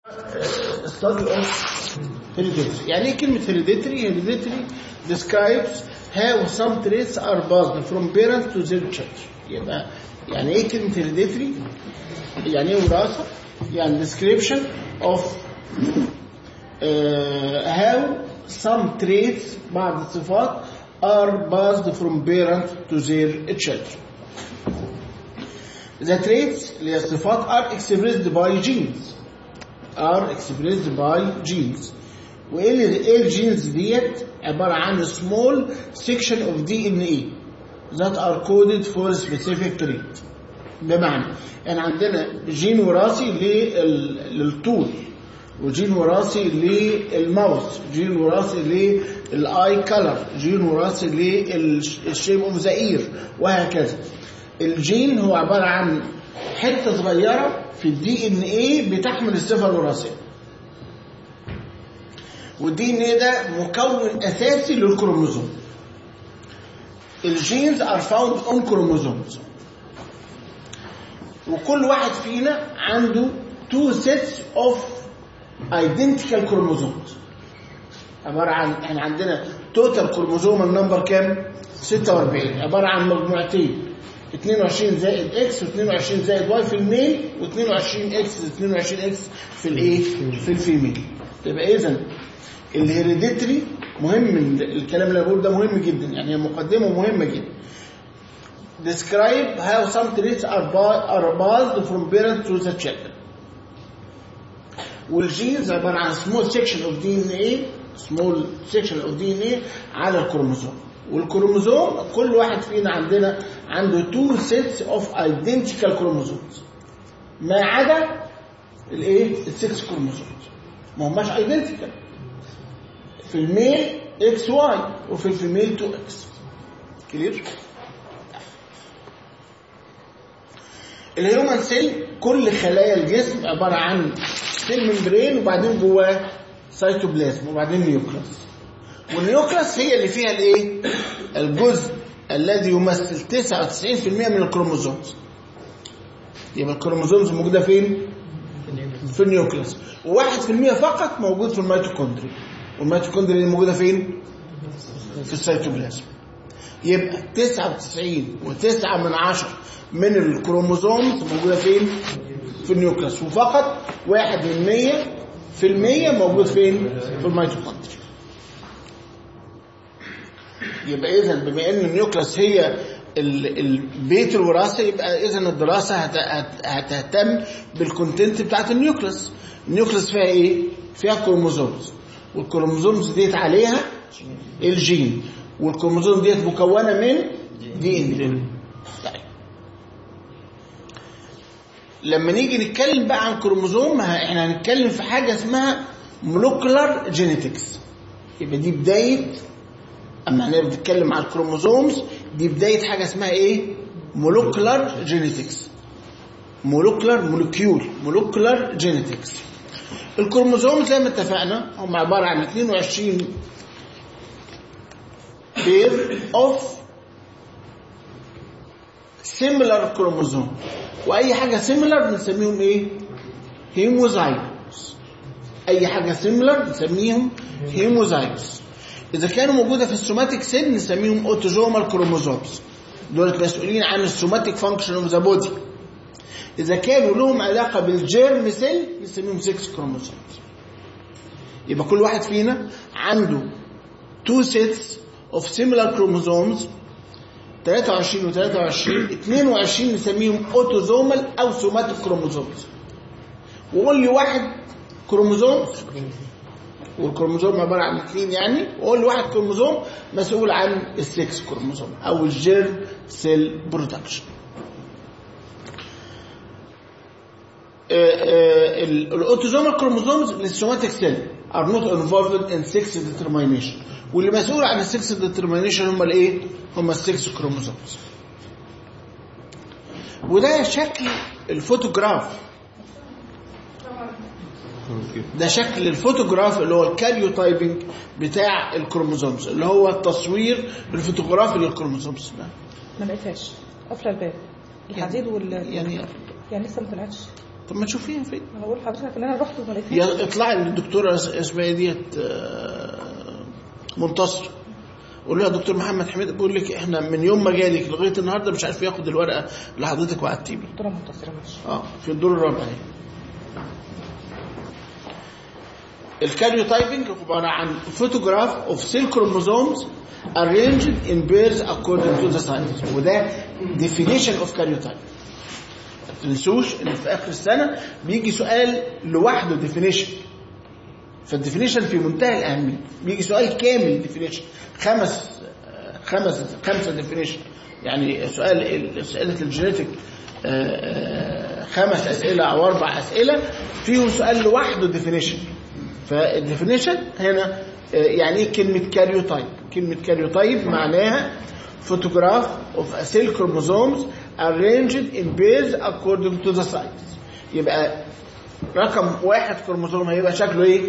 study of hereditary يعني ايه كلمة hereditary hereditary describes how some traits are passed from parents to their children يبقى يعني ايه كلمة hereditary يعني ايه وراثة يعني description of uh, how some traits بعض الصفات are passed from parents to their children the traits اللي هي الصفات are expressed by genes are expressed by genes وايه ال- ايه الجينز ديت عباره عن small section of DNA that are coded for a specific trait بمعنى ان عندنا جين وراثي لل- للطول وجين وراثي للماوس جين وراثي للاي كلر جين وراثي للشيب اوف ذا اير وهكذا الجين هو عباره عن حته صغيره في الدي ان ايه بتحمل الصفه الوراثيه والدي ان ايه ده مكون اساسي للكروموزوم الجينز ار فاوند اون كروموزومز وكل واحد فينا عنده تو سيتس اوف ايدنتيكال كروموزومز عباره عن احنا عندنا توتال كروموزوم النمبر كام 46 عباره عن مجموعتين 22 زائد اكس و22 زائد واي في الميل و22 اكس 22 اكس في الايه في الفيميل يبقى اذا الهيريديتري مهم الكلام اللي بقوله ده مهم جدا يعني هي مقدمه مهمه جدا describe how some traits are, ba- are passed from parents to the children والجينز عباره عن small section of DNA small section of DNA على الكروموزوم والكروموزوم كل واحد فينا عندنا عنده two sets of identical chromosomes ما عدا الايه السكس كروموزومز ما هماش identical في الميل اكس واي وفي الفيميل 2 اكس كلير الهيومن سيل كل خلايا الجسم عباره عن سيل ممبرين وبعدين جواه سيتوبلازم وبعدين نيوكلاس والنيوكلاس هي اللي فيها الايه الجزء الذي يمثل 99% من الكروموزومز يبقى الكروموزومز موجوده فين في النيوكلاس و1% فقط موجود في الميتوكوندريا والميتوكوندريا اللي موجوده فين في السيتوبلازم يبقى 99 و9 من عشرة من الكروموزومز موجوده فين في النيوكلاس وفقط 1 من 100 في المية موجود فين في الميتوكوندريا يبقى اذا بما ان النيوكلاس هي ال- البيت الوراثه يبقى اذا الدراسه هت- هت- هتهتم بالكونتنت بتاعت النيوكلاس النيوكلاس فيها ايه فيها كروموزومز والكروموزومز ديت عليها الجين والكروموزوم ديت مكونه من دي ان طيب لما نيجي نتكلم بقى عن كروموزوم ه- احنا هنتكلم في حاجه اسمها مولكولار جينيتكس يبقى دي بدايه اما احنا بنتكلم عن الكروموزومز دي بدايه حاجه اسمها ايه مولكولار جينيتكس مولكولار مولكيول مولكولار جينيتكس الكروموزوم زي ما اتفقنا هم عباره عن 22 بير اوف سيميلار كروموزوم واي حاجه سيميلار بنسميهم ايه هيموزايجوس اي حاجه سيميلار بنسميهم هيموزايجوس اذا كانوا موجوده في السوماتيك سيل نسميهم اوتوزومال كروموزومز دول مسؤولين عن السوماتيك فانكشن اوف ذا بودي اذا كانوا لهم علاقه بالجيرم سيل نسميهم 6 كروموزومز يبقى كل واحد فينا عنده two sets of similar chromosomes 23 و 23 22 نسميهم اوتوزومال او سوماتيك كروموزومز وقول لي واحد كروموزوم والكروموزوم عباره عن اثنين يعني وقول لي واحد كروموزوم مسؤول عن السكس كروموزوم او الجيرم سيل برودكشن الاوتوزومال كروموزومز للسوماتيك سيل are not involved in sex determination واللي مسؤول عن السكس determination هم الايه؟ هم السكس كروموزومز وده شكل الفوتوغراف ده شكل الفوتوغراف اللي هو الكاريوتايبنج بتاع الكروموزومز اللي هو التصوير الفوتوغرافي للكروموزومز ما لقيتهاش قافله الباب الحديد وال يعني يعني لسه ما طلعتش طب ما تشوفيها فين انا بقول لحضرتك ان انا رحت وما لقيتهاش يا اطلعي للدكتوره اس- اسمها ايه ديت آه، منتصر قول له يا دكتور محمد حميد بيقول لك احنا من يوم ما جالك لغايه النهارده مش عارف ياخد الورقه اللي حضرتك وعدتيه بيها دكتوره منتصره ماشي اه في الدور الرابع اهي الكاريوتايبنج عباره عن فوتوغراف اوف سيل كروموزومز arranged in pairs according to the size وده definition of karyotype ما تنسوش ان في اخر السنه بيجي سؤال لوحده definition فالديفينيشن في منتهى الاهميه بيجي سؤال كامل ديفينيشن خمس خمس خمسه ديفينيشن يعني سؤال اسئله الجينيتك آه، آه، خمس اسئله او اربع اسئله فيهم سؤال لوحده ديفينيشن فالديفينيشن هنا آه، يعني ايه كلمه كاريوتايب كلمه كاريوتايب معناها photograph of a cell chromosomes arranged in pairs according to the size يبقى رقم واحد كروموسوم هيبقى شكله ايه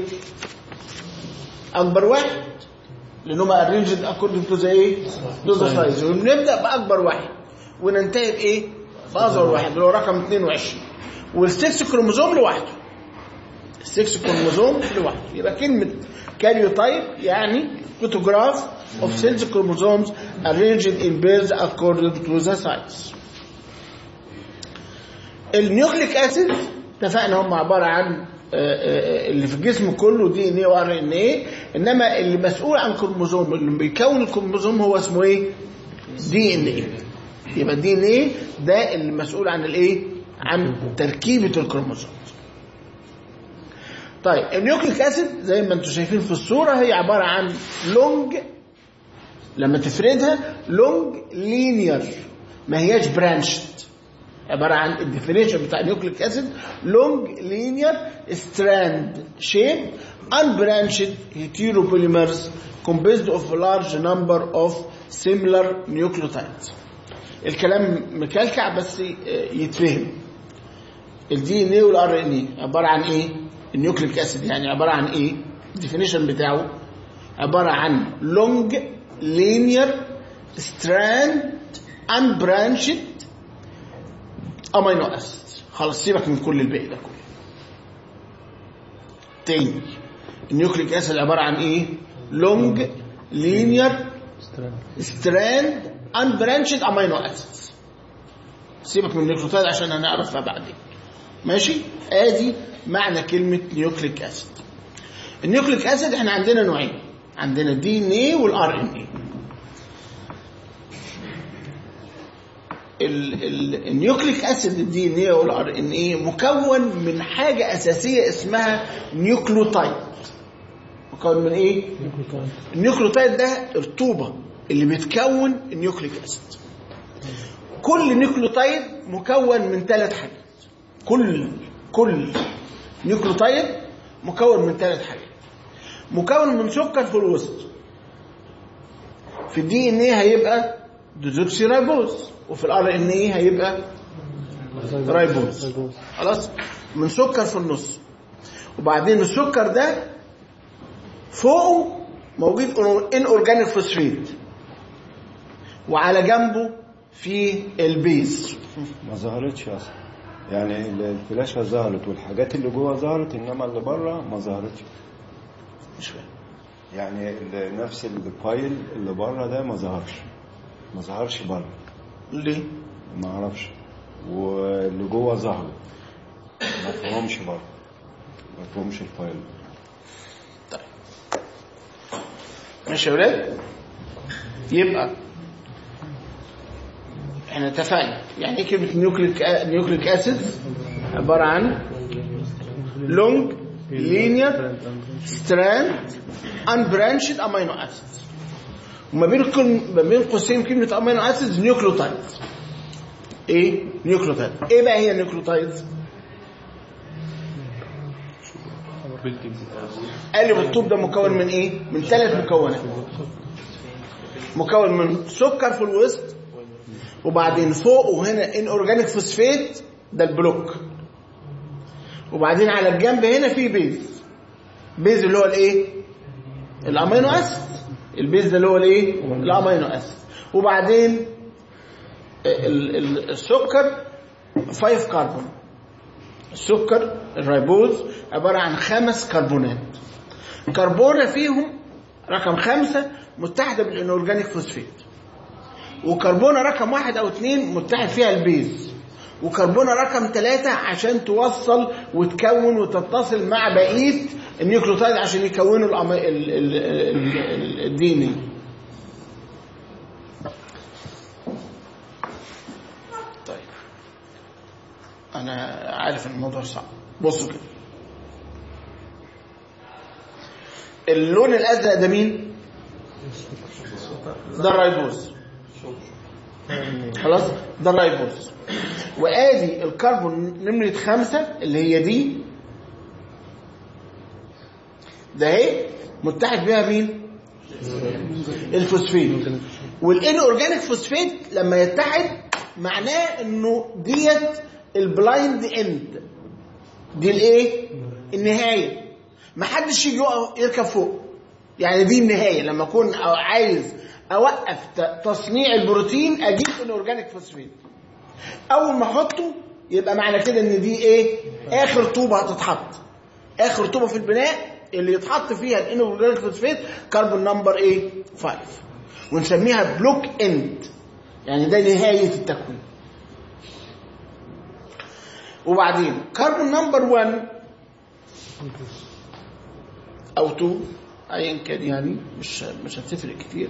اكبر واحد لان هم ارينجد اكوردنج تو ذا ايه تو ذا سايز ونبدا باكبر واحد وننتهي بايه باصغر واحد اللي هو رقم 22 والسكس كروموسوم لوحده السكس كروموسوم لوحده يبقى كلمه كاريوتايب يعني فوتوغراف of cells chromosomes arranged in pairs according to the size النيوكليك اسيد اتفقنا هم عباره عن آه، آه، اللي في الجسم كله دي ان ايه وار ان ايه انما اللي مسؤول عن الكروموزوم اللي بيكون الكروموزوم هو اسمه ايه دي ان ايه يبقى الدي ان ايه ده اللي مسؤول عن الايه عن تركيبه الكروموزوم طيب النيوكليك اسيد زي ما انتم شايفين في الصوره هي عباره عن لونج لما تفردها لونج لينير ما هياش برانشد عباره عن الديفينيشن بتاع النيوكليك اسيد لونج لينير ستراند شيب unbranched heteropolymers composed of a large number of similar nucleotides الكلام مكلكع بس يتفهم الدي ان ايه والار ان ايه عباره عن ايه النيوكليك اسيد يعني عباره عن ايه الديفينيشن بتاعه عباره عن لونج لينير ستراند unbranched امينو اسيد خلاص سيبك من كل الباقي ده كله تاني النيوكليك اسيد عباره عن ايه لونج لينير ستراند unbranched امينو اسيد سيبك من النيوكليوتايد عشان هنعرفها بعدين ماشي ادي معنى كلمه نيوكليك اسيد النيوكليك اسيد احنا عندنا نوعين عندنا الدي ان ايه والار ان ايه النيوكليك اسيد الدي ان ايه والار ان ايه مكون من حاجه اساسيه اسمها نيوكليوتايد مكون من ايه النيوكليوتايد ده الرطوبه اللي بتكون النيوكليك اسيد كل نيوكليوتايد مكون من ثلاث حاجات كل كل نيوكليوتايد مكون من ثلاث حاجات مكون من سكر في الوسط في الدي ان ايه هيبقى ديزوكسي رايبوز وفي الار ان ايه هيبقى رايبوز خلاص من سكر في النص وبعدين السكر ده فوقه موجود ان اورجانيك فوسفيت وعلى جنبه في البيز ما ظهرتش اصلا يعني ال- الفلاشه ظهرت والحاجات اللي جوه ظهرت انما اللي بره ما ظهرتش مش فاهم يعني ال- نفس الفايل اللي بره ده ما ظهرش ما ظهرش بره ليه؟ ما اعرفش واللي جوه ظهروا ما فهمش بره ما فهمش الفايل طيب ماشي يا ولاد يبقى احنا اتفقنا يعني ايه كلمه نيوكليك نيوكليك اسيد عباره عن لونج لينير ستراند unbranched امينو اسيدز وما بين كل ما بين قوسين كلمه امينو اسيدز نيوكليوتايد ايه نيوكليوتايد ايه بقى هي النيوكليوتايدز قالب الطوب ده مكون من ايه من ثلاث مكونات مكون من سكر في الوسط وبعدين فوقه هنا ان اورجانيك فوسفيت ده البلوك وبعدين على الجنب هنا في بيز بيز اللي هو الايه الامينو اسيد البيز ده اللي هو الايه الامينو اسيد وبعدين ال- ال- السكر 5 كربون السكر الريبوز عبارة عن خمس كربونات كربونة فيهم رقم خمسة متحدة بالانورجانيك فوسفيت وكربونة رقم واحد أو اتنين متحد فيها البيز وكربونة رقم ثلاثة عشان توصل وتكون وتتصل مع بقية النيوكليوتايد عشان يكونوا الأم- ال- ال- ال- ال- الدي ان ايه طيب انا عارف ان الموضوع صعب بصوا كده اللون الازرق ده مين ده الرايبوز خلاص ده الرايبوز وادي الكربون نمرة خمسة اللي هي دي ده اهي متحد بيها مين الفوسفيت والان اورجانيك فوسفيت لما يتحد معناه انه ديت البلايند اند دي الايه النهايه ما حدش يجي يقف- يركب فوق يعني دي النهايه لما اكون أو عايز اوقف ت- تصنيع البروتين اجيب ان اورجانيك فوسفيت اول ما احطه يبقى معنى كده ان دي ايه اخر طوبه هتتحط اخر طوبه في البناء اللي يتحط فيها الان اورجانيك فوسفيت كربون نمبر ايه 5 ونسميها بلوك اند يعني ده نهايه التكوين وبعدين كربون نمبر 1 او 2 ايا كان يعني مش مش هتفرق كتير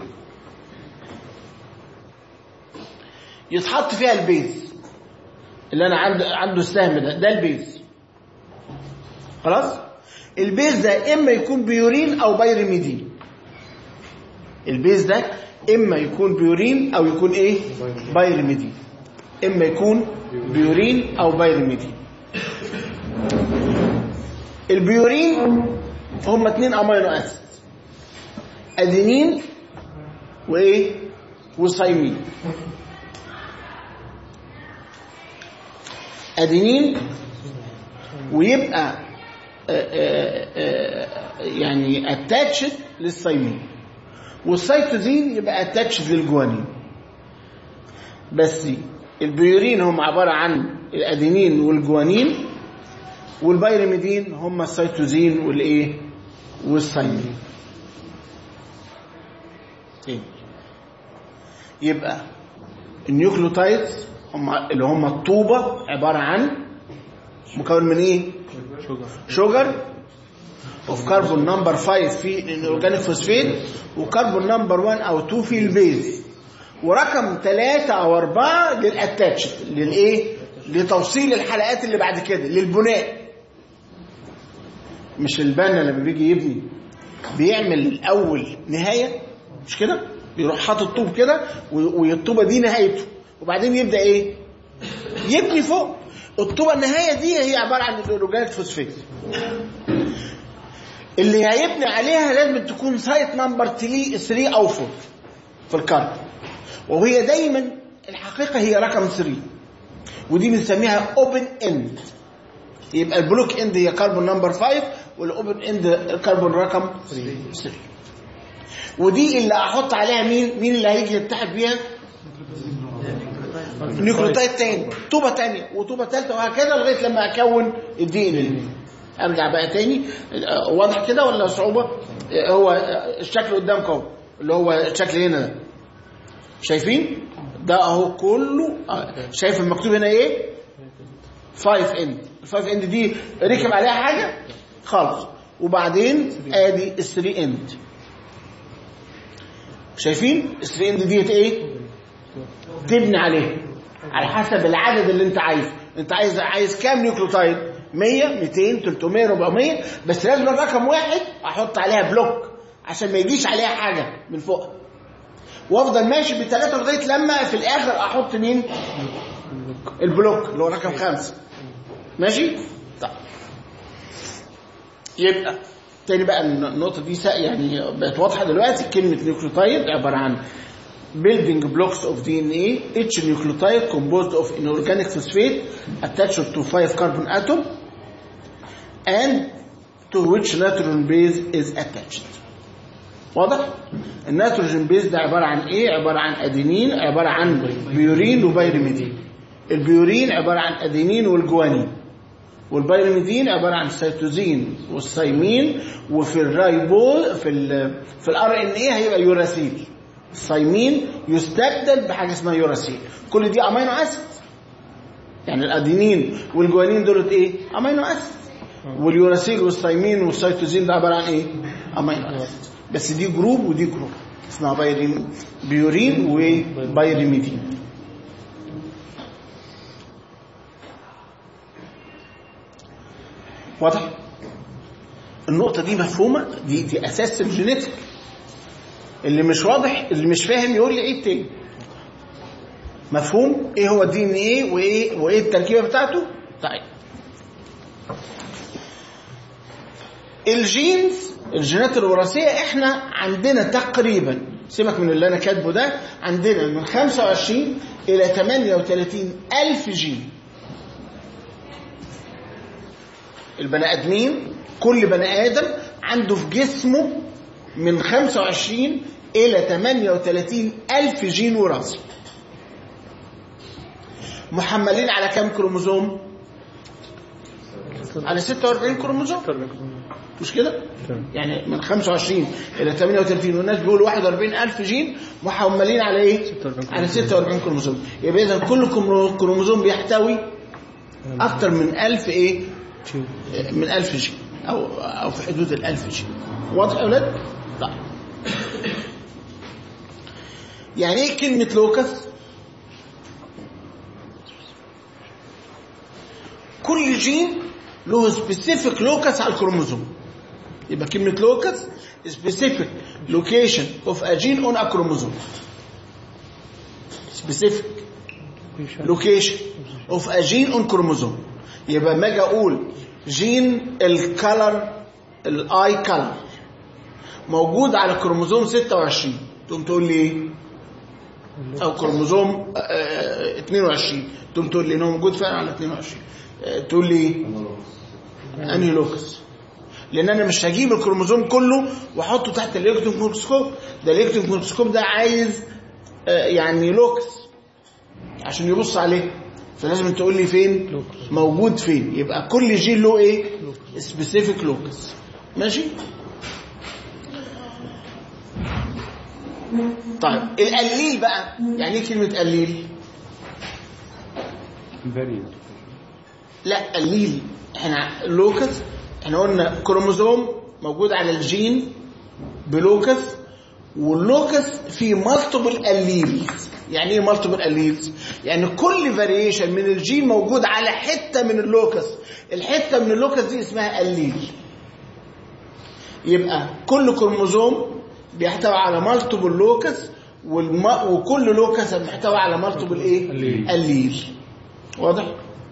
يتحط فيها البيز اللي انا عنده عنده السهم ده ده البيز خلاص البيز ده اما يكون بيورين او بايرميدين البيز ده اما يكون بيورين او يكون ايه بايرميدين اما يكون بيورين او بايرميدين البيورين هم اتنين امينو اسيد ادينين وايه وصيمين ادينين ويبقى آه، آه، آه، يعني اتاتشد للصيمين والسيتوزين يبقى اتاتشد للجوانين بس البيورين هم عبارة عن الادينين والجوانين والبيرميدين هم السيتوزين والايه والصيمين تاني. يبقى النيوكليوتايدز هم اللي هم الطوبة عبارة عن مكون من ايه شوجر اوف كربون نمبر 5 في الاورجانيك فوسفيت وكربون نمبر 1 او 2 في البيز ورقم 3 او 4 للاتاتش للايه لتوصيل الحلقات اللي بعد كده للبناء مش البنا لما بيجي يبني بيعمل الاول نهايه مش كده بيروح حاطط طوب كده و- والطوبه دي نهايته وبعدين يبدا ايه يبني فوق الطوبه النهايه دي هي عباره عن الاورجانيك فوسفيت اللي هيبني عليها لازم تكون سايت نمبر 3 او 4 في الكارت وهي دايما الحقيقه هي رقم 3 ودي بنسميها اوبن اند يبقى البلوك اند هي كربون نمبر 5 والاوبن اند كربون رقم 3 ودي اللي احط عليها مين مين اللي هيجي يتحد بيها نيوكليوتايد تاني طوبه تانية وطوبه ثالثه وهكذا لغايه لما اكون الدي ان اي ارجع بقى تاني آه، واضح كده ولا صعوبه آه، هو آه، الشكل قدامكم اهو اللي هو الشكل هنا ده شايفين ده اهو كله آه، شايف المكتوب هنا ايه 5 اند ال 5 اند دي ركب عليها حاجه خالص وبعدين ادي ال 3 اند شايفين ال 3 اند ديت ايه تبني عليه على حسب العدد اللي انت عايزه انت عايز عايز كام نيوكليوتايد 100 200 300 400 بس لازم رقم واحد احط عليها بلوك عشان ما يجيش عليها حاجه من فوق وافضل ماشي بثلاثه لغايه لما في الاخر احط مين البلوك اللي هو رقم خمسه ماشي طيب يبقى تاني بقى النقطة دي سا- يعني بقت واضحة دلوقتي كلمة نيوكليوتايد عبارة عن building blocks of DNA each nucleotide composed of inorganic phosphate attached to 5 carbon atom and to which nitrogen base is attached واضح؟ النيتروجين بيز ده عبارة عن ايه؟ عبارة عن ادينين عبارة عن بيورين وبيرميدين البيورين عبارة عن ادينين والجوانين والبيرميدين عباره عن السيتوزين والثايمين وفي الرايبو في ال في الار ان اي هيبقى يوراسيل الثايمين يستبدل بحاجه اسمها يوراسيل كل دي امينو اسيد يعني الادينين والجوانين دولت ايه امينو اسيد واليوراسيل والثايمين والسيتوزين ده عباره عن ايه امينو اسيد بس دي جروب ودي جروب اسمها بايرين بيورين وبايريميدين واضح النقطة دي مفهومة دي دي أساس الجينيتك اللي مش واضح اللي مش فاهم يقول لي ايه تاني مفهوم ايه هو الدي ان ايه وايه وايه التركيبة بتاعته طيب الجينز الجينات الوراثية احنا عندنا تقريبا سيبك من اللي انا كاتبه ده عندنا من 25 الى 38 الف جين البني ادمين كل بني ادم عنده في جسمه من 25 الى 38 الف جين وراثي محملين على كم كروموزوم على 46 كروموزوم مش كده يعني من 25 الى 38 والناس بيقولوا 41 الف جين محملين على ايه 46 على 46 كروموزوم يبقى اذا كل كرومو- كروموزوم بيحتوي اكتر من 1000 ايه من 1000 جين او او في حدود ال 1000 جين واضح يا اولاد طيب يعني ايه كلمه لوكس كل جين له سبيسيفيك لوكس على الكروموزوم يبقى كلمه لوكس سبيسيفيك لوكيشن اوف ا جين اون ا كروموزوم سبيسيفيك لوكيشن اوف ا جين اون كروموزوم يبقى ما اجي اقول جين الكالر الاي كالر موجود على كروموزوم 26 تقوم تقول لي ايه او كروموزوم آه، آه، 22 تقوم تقول لي ان هو موجود فعلا على 22 آه، تقول لي ايه انهي لوكس لان انا مش هجيب الكروموزوم كله واحطه تحت الالكترون ميكروسكوب ده الالكترون ميكروسكوب ده عايز آه، يعني لوكس عشان يبص عليه فلازم تقول لي فين لوكس. موجود فين يبقى كل جين له ايه سبيسيفيك لوكس ماشي طيب القليل بقى يعني ايه كلمه قليل فاريانت لا قليل احنا لوكس احنا قلنا كروموزوم موجود على الجين بلوكس واللوكس فيه مالتيبل اليلز يعني ايه مالتيبل اليلز يعني كل فاريشن من الجين موجود على حته من اللوكس الحته من اللوكس دي اسمها اليل يبقى كل كروموزوم بيحتوي على مالتيبل لوكس والم... وكل لوكس بيحتوي على مالتيبل ايه الليل. الليل واضح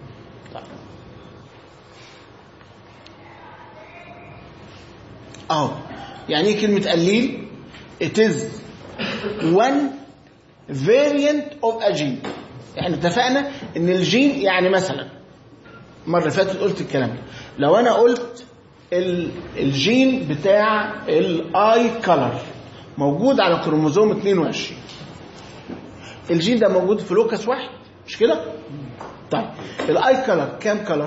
اهو يعني ايه كلمه قليل it is one variant of a gene يعني اتفقنا ان الجين يعني مثلا المره اللي فاتت قلت الكلام ده لو انا قلت ال- الجين بتاع الاي كلر موجود على كروموزوم 22 الجين ده موجود في لوكس واحد مش كده طيب الاي كلر كام كلر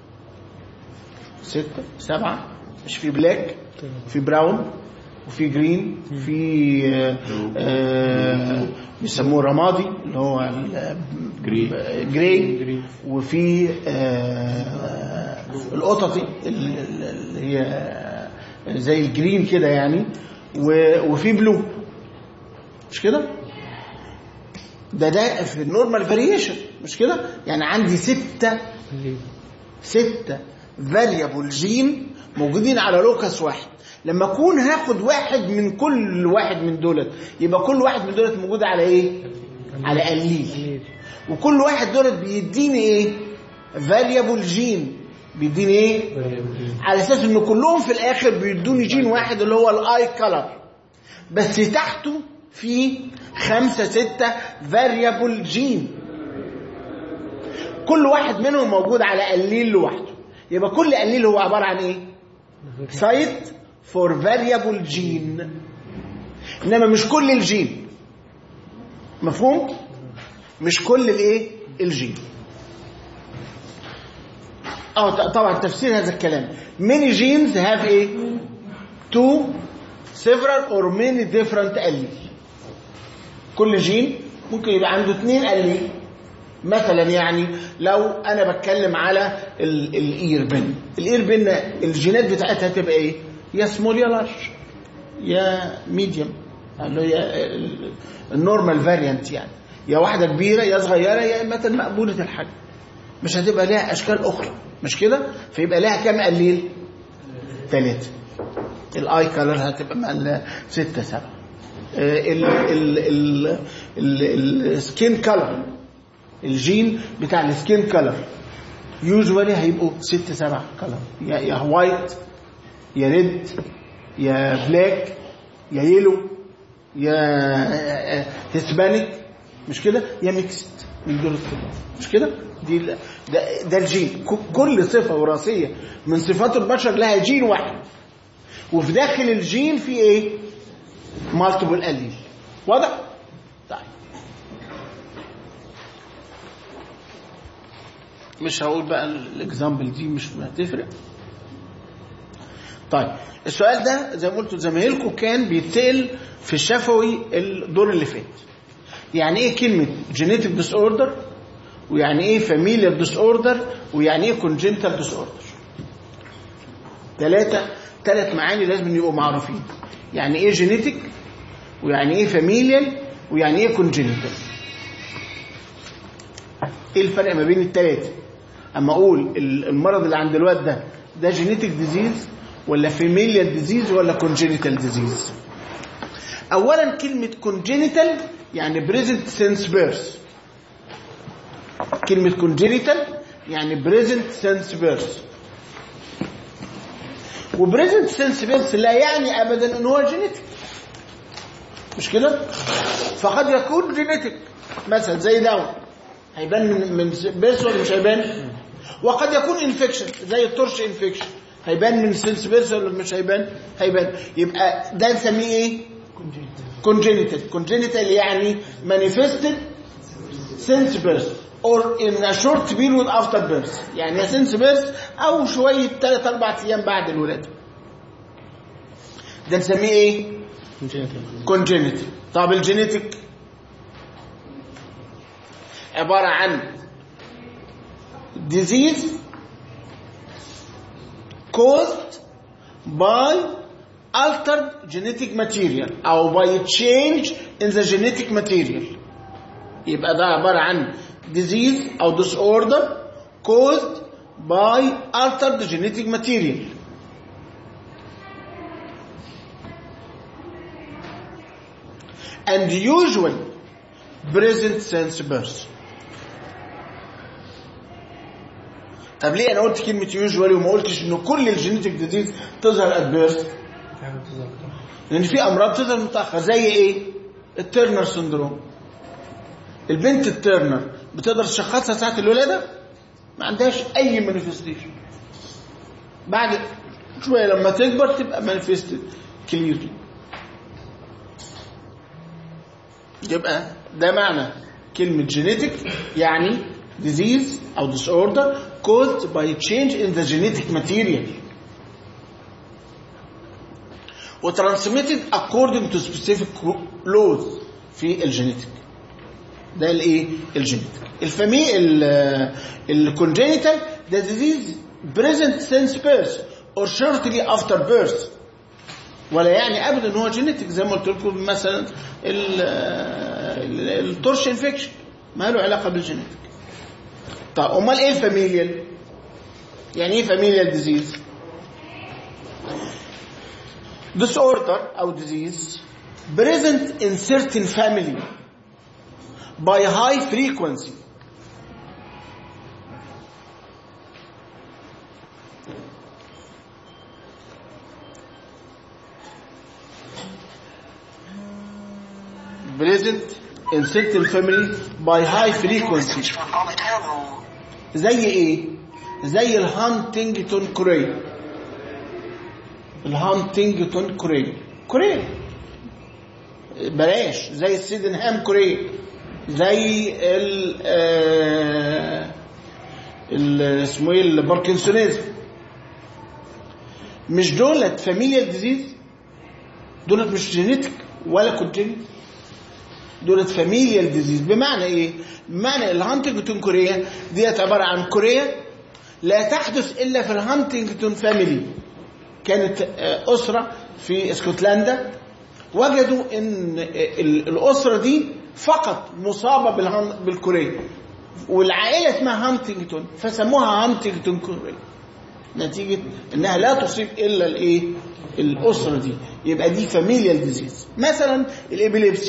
ستة سبعة مش في بلاك في براون وفي جرين في آه، آه، بيسموه رمادي اللي هو ال- جري. جراي وفي آه، القططي ال- ال- اللي هي آه، زي الجرين كده يعني و- وفي بلو مش كده ده ده في النورمال فاريشن مش كده يعني عندي ستة ستة فاريبل جين موجودين على لوكس واحد لما اكون هاخد واحد من كل واحد من دولت يبقى كل واحد من دولت موجود على ايه على قليل وكل واحد دولت بيديني ايه فاريبل جين بيديني ايه على اساس ان كلهم في الاخر بيدوني جين واحد اللي هو الاي كلر بس تحته في خمسة ستة فاريبل جين كل واحد منهم موجود على قليل لوحده يبقى كل قليل هو عبارة عن ايه سايت فور فاريبل جين انما مش كل الجين مفهوم مش كل الايه الجين اه ط- طبعا تفسير هذا الكلام many genes have ايه two several or many different allele كل جين ممكن يبقى عنده اثنين allele مثلا يعني لو انا بتكلم على ال- الاير بن الاير بن الجينات بتاعتها تبقى ايه يا سمول يا لارج يا ميديوم اللي هي ال- النورمال فاريانت يعني يا واحده كبيره يا صغيره يا اما مقبوله الحجم مش هتبقى لها اشكال اخرى مش كده فيبقى لها كام قليل ثلاثه الاي كلر هتبقى مع ستة سبعة السكين كلر الجين بتاع السكين كلر يوجوالي هيبقوا ست سبع كلر يا يا وايت يا ريد يا بلاك يا يلو يا هسبانيك مش كده يا ميكست من دول الكلهم مش كده دي ال- ده, ده الجين ك- كل صفه وراثيه من صفات البشر لها جين واحد وفي داخل الجين في ايه مالتيبل قليل واضح طيب مش هقول بقى الاكزامبل دي مش هتفرق طيب السؤال ده زي ما قلت زمايلكم كان بيتسال في الشفوي الدور اللي فات يعني ايه كلمه جينيتك ديس اوردر ويعني ايه فاميليال ديس اوردر ويعني ايه كونجنتال ديس اوردر ثلاثه ثلاث معاني لازم يبقوا معروفين يعني ايه جينيتك ويعني ايه فاميليال ويعني ايه كونجنتال ايه الفرق ما بين الثلاثه اما اقول ال- المرض اللي عند الواد ده ده جينيتك ديزيز ولا فاميليال ديزيز ولا كونجنتال ديزيز اولا كلمه كونجنتال يعني بريزنت سينس بيرث كلمه كونجنتال يعني بريزنت سينس بيرث وبريزنت سينس بيرث لا يعني ابدا ان هو جينيتك مش كده فقد يكون جينيتك مثلا زي داون هيبان من من بيرث ولا مش هيبان وقد يكون انفكشن زي الترش انفكشن هيبان من سينس بيرث ولا مش هيبان هيبان يبقى ده نسميه ايه congenital congenital يعني manifested since birth or in a short period after birth يعني يا since birth او شويه 3 4 ايام بعد الولاده ده نسميه ايه congenital طب الجينيتك عباره عن disease caused by altered genetic material او by change in the genetic material يبقى ده عبارة عن disease او disorder caused by altered genetic material and usually present since birth طب ليه انا قلت كلمة usually وما قلتش ان كل الجينيتك ديزيز تظهر at birth لان في امراض تظهر متاخر زي ايه التيرنر سندروم البنت التيرنر بتقدر تشخصها ساعه الولاده ما عندهاش اي مانيفستيشن بعد شويه لما تكبر تبقى مانيفستد كليرلي يبقى ده معنى كلمه جينيتك يعني disease او disorder caused by change in the genetic material وترانسميتد according to specific laws في الجينيتك ده الايه الجينيتك الفامي الكونجينيتال ده disease present since birth or shortly after birth ولا يعني ابدا ان هو جينيتك زي ما قلت لكم مثلا التورش انفكشن ما له علاقه بالجينيتك طب امال ايه الفاميليال يعني ايه فاميليال ديزيز disorder or disease present in certain family by high frequency present in certain family by high frequency زي ايه زي الهانتنجتون كوري الهانتنجتون كوري كوري بلاش زي السيدنهام كوري زي ال ال- اسمه ايه الباركنسونيزم مش دولت فاميليال ديزيز دولت مش جينيتك ولا كونجينيت دولت فاميليال ديزيز بمعنى ايه بمعنى الهانتنجتون كوريا ديت عباره عن كوريا لا تحدث الا في الهانتنجتون فاميلي كانت آه، اسره في اسكتلندا وجدوا ان ال- الاسره دي فقط مصابه بالهان- بالكوريا والعائله اسمها هانتنجتون فسموها هانتنجتون كوريا نتيجه انها لا تصيب الا الايه الاسره دي يبقى دي فاميليال ديزيز مثلا الابيليبسي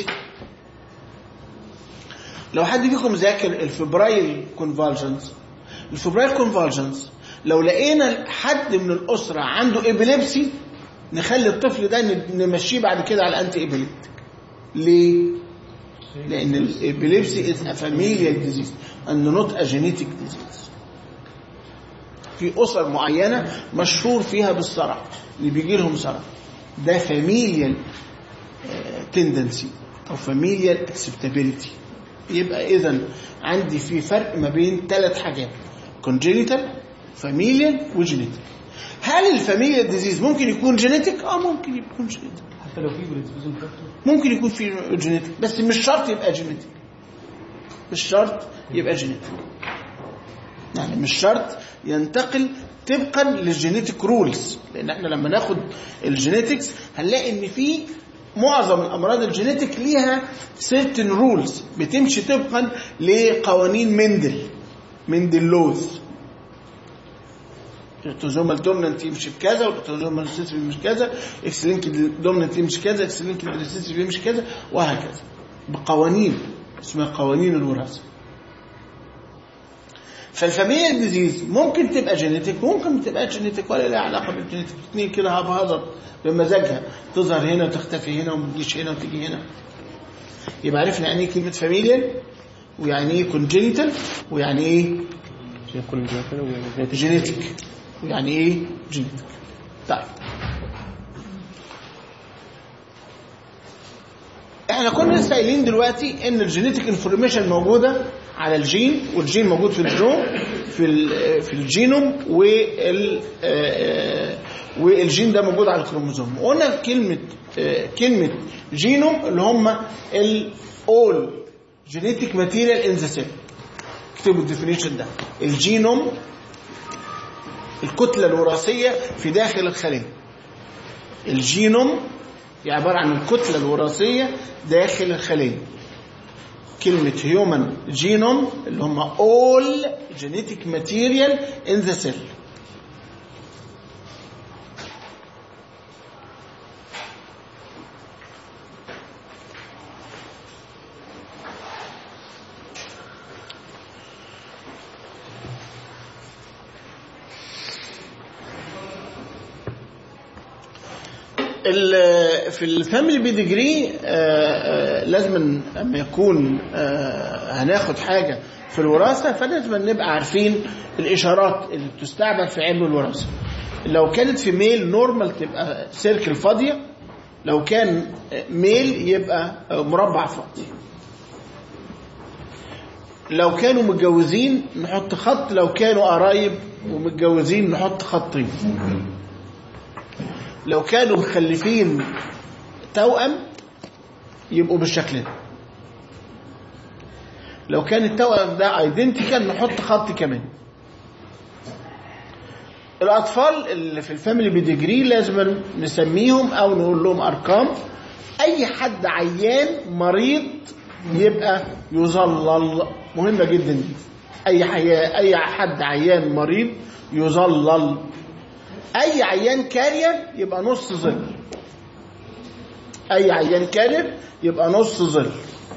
لو حد فيكم ذاكر الفبرايل كونفالجنز الفبرايل كونفالجنز لو لقينا حد من الاسره عنده ابيليبسي نخلي الطفل ده ن- نمشيه بعد كده على الانتي ابيليبتيك ليه لان الابيليبسي از ا فاميليال ديزيز and not a genetic disease في اسر معينه مشهور فيها بالصرع اللي بيجي لهم صرع ده فاميليال تندنسي او فاميليال اكسبتابيلتي يبقى اذا عندي في فرق ما بين ثلاث حاجات كونجينيتال فاميليال وجينيتال هل الفاميليال ديزيز ممكن يكون جينيتك اه ممكن يكون جينيتك حتى لو في بريدسبوزن فاكتور ممكن يكون في جينيتك بس مش شرط يبقى جينيتك مش شرط يبقى جينيتك يعني مش شرط ينتقل طبقا للجينيتك رولز لان احنا لما ناخد الجينيتكس هنلاقي ان في معظم الامراض الجينيتك ليها certain رولز بتمشي طبقا لقوانين مندل مندل لوز الاوتوزومال دومنانت يمشي بكذا والاوتوزومال ريسيسيف يمشي كذا اكس لينك دومنانت يمشي كذا اكس لينك ريسيسيف يمشي كذا وهكذا بقوانين اسمها قوانين الوراثه فالفاميليا ديزيز ممكن تبقى جينيتك ممكن ما تبقاش جينيتك ولا لها علاقه بالجينيتك الاثنين كده هبهضر بمزاجها تظهر هنا وتختفي هنا وما تجيش هنا وتيجي هنا يبقى عرفنا يعني ايه كلمه فاميليا ويعني ايه كونجينيتال ويعني ايه يكون جينيتال وجينيتك جينيتك ويعني ايه جينيتك طيب احنا كنا لسه قايلين دلوقتي ان الجينيتك انفورميشن موجوده على الجين والجين موجود في الجروم في ال- في الجينوم وال آه، والجين ده موجود على الكروموزوم وقلنا كلمه آه، كلمه جينوم اللي هم الاول جينيتك ماتيريال ان ذا سيل اكتبوا الديفينيشن ده الجينوم الكتلة الوراثية في داخل الخلية الجينوم هي عبارة عن الكتلة الوراثية داخل الخلية كلمة هيومن جينوم اللي هم all genetic material in the cell ال- في الفاميلي بيدجري لازم اما يكون آه، هناخد حاجه في الوراثه فلازم نبقى عارفين الاشارات اللي بتستعمل في علم الوراثه لو كانت في ميل نورمال تبقى سيركل فاضيه لو كان ميل يبقى مربع فاضي لو كانوا متجوزين نحط خط لو كانوا قرايب ومتجوزين نحط خطين لو كانوا مخلفين توأم يبقوا بالشكل ده لو كان التوأم ده ايدنتيكال نحط خط كمان الاطفال اللي في الفاميلي بيدجري لازم نسميهم او نقول لهم ارقام اي حد عيان مريض يبقى يظلل مهمه جدا دي اي حيا اي حد عيان مريض يظلل اي عيان كارير يبقى نص ظل اي عيان كارير يبقى نص ظل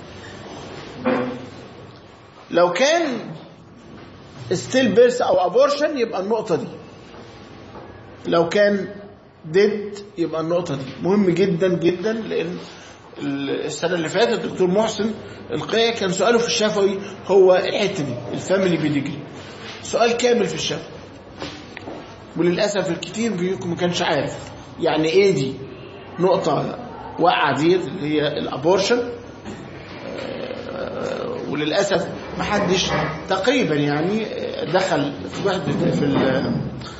لو كان ستيل بيرث او ابورشن يبقى النقطه دي لو كان ديد يبقى النقطه دي مهم جدا جدا لان السنه اللي فاتت الدكتور محسن القيا كان سؤاله في الشفوي هو الحته دي الفاميلي بيديجري سؤال كامل في الشفوي وللاسف الكثير فيكم ما كانش عارف يعني ايه دي نقطه واقعه دي اللي هي الابورشن وللاسف ما حدش تقريبا يعني دخل في وحده في ال-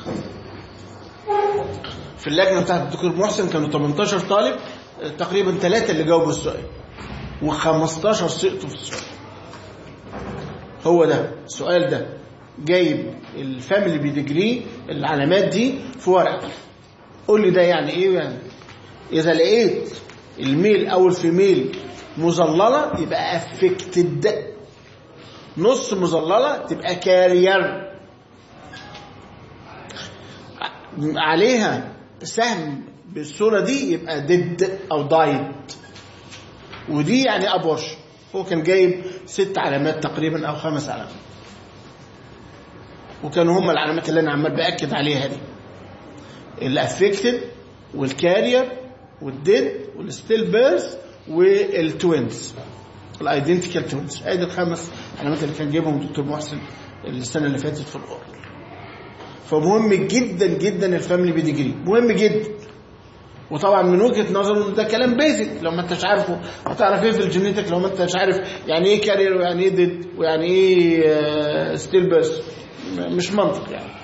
في اللجنه بتاعت الدكتور محسن كانوا 18 طالب تقريبا ثلاثه اللي جاوبوا السؤال و15 سقطوا في السؤال هو ده السؤال ده جايب الفاميلي بيدجري العلامات دي في ورقه قول لي ده يعني ايه يعني اذا لقيت الميل او الفيميل مظلله يبقى افكتد نص مظلله تبقى كارير عليها سهم بالصوره دي يبقى ديد او دايد ودي يعني ابورش هو كان جايب ست علامات تقريبا او خمس علامات وكانوا هم العلامات اللي انا عمال باكد عليها دي الافكتد والكارير والديد والستيل بيرث والتوينز الايدنتيكال توينز ادي الخمس علامات اللي كان جايبهم الدكتور محسن السنه اللي فاتت في الاورال فمهم جدا جدا الفاميلي بيديجري مهم جدا وطبعا من وجهه نظره إن ده كلام بيزك لو ما انتش عارفه هتعرف ايه في الجينيتك لو ما انتش عارف يعني ايه كارير ويعني ايه ديد ويعني ايه ستيل بيرث مش منطق يعني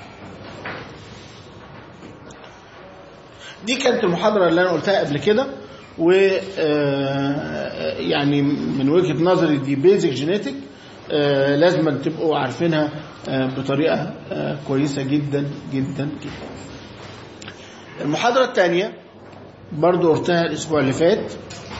دي كانت المحاضرة اللي أنا قلتها قبل كده و آه، يعني من وجهة نظري دي بيزك جينيتك لازم تبقوا عارفينها آه، بطريقة آه، كويسة جدا جدا جدا المحاضرة الثانية برضو قلتها الأسبوع اللي فات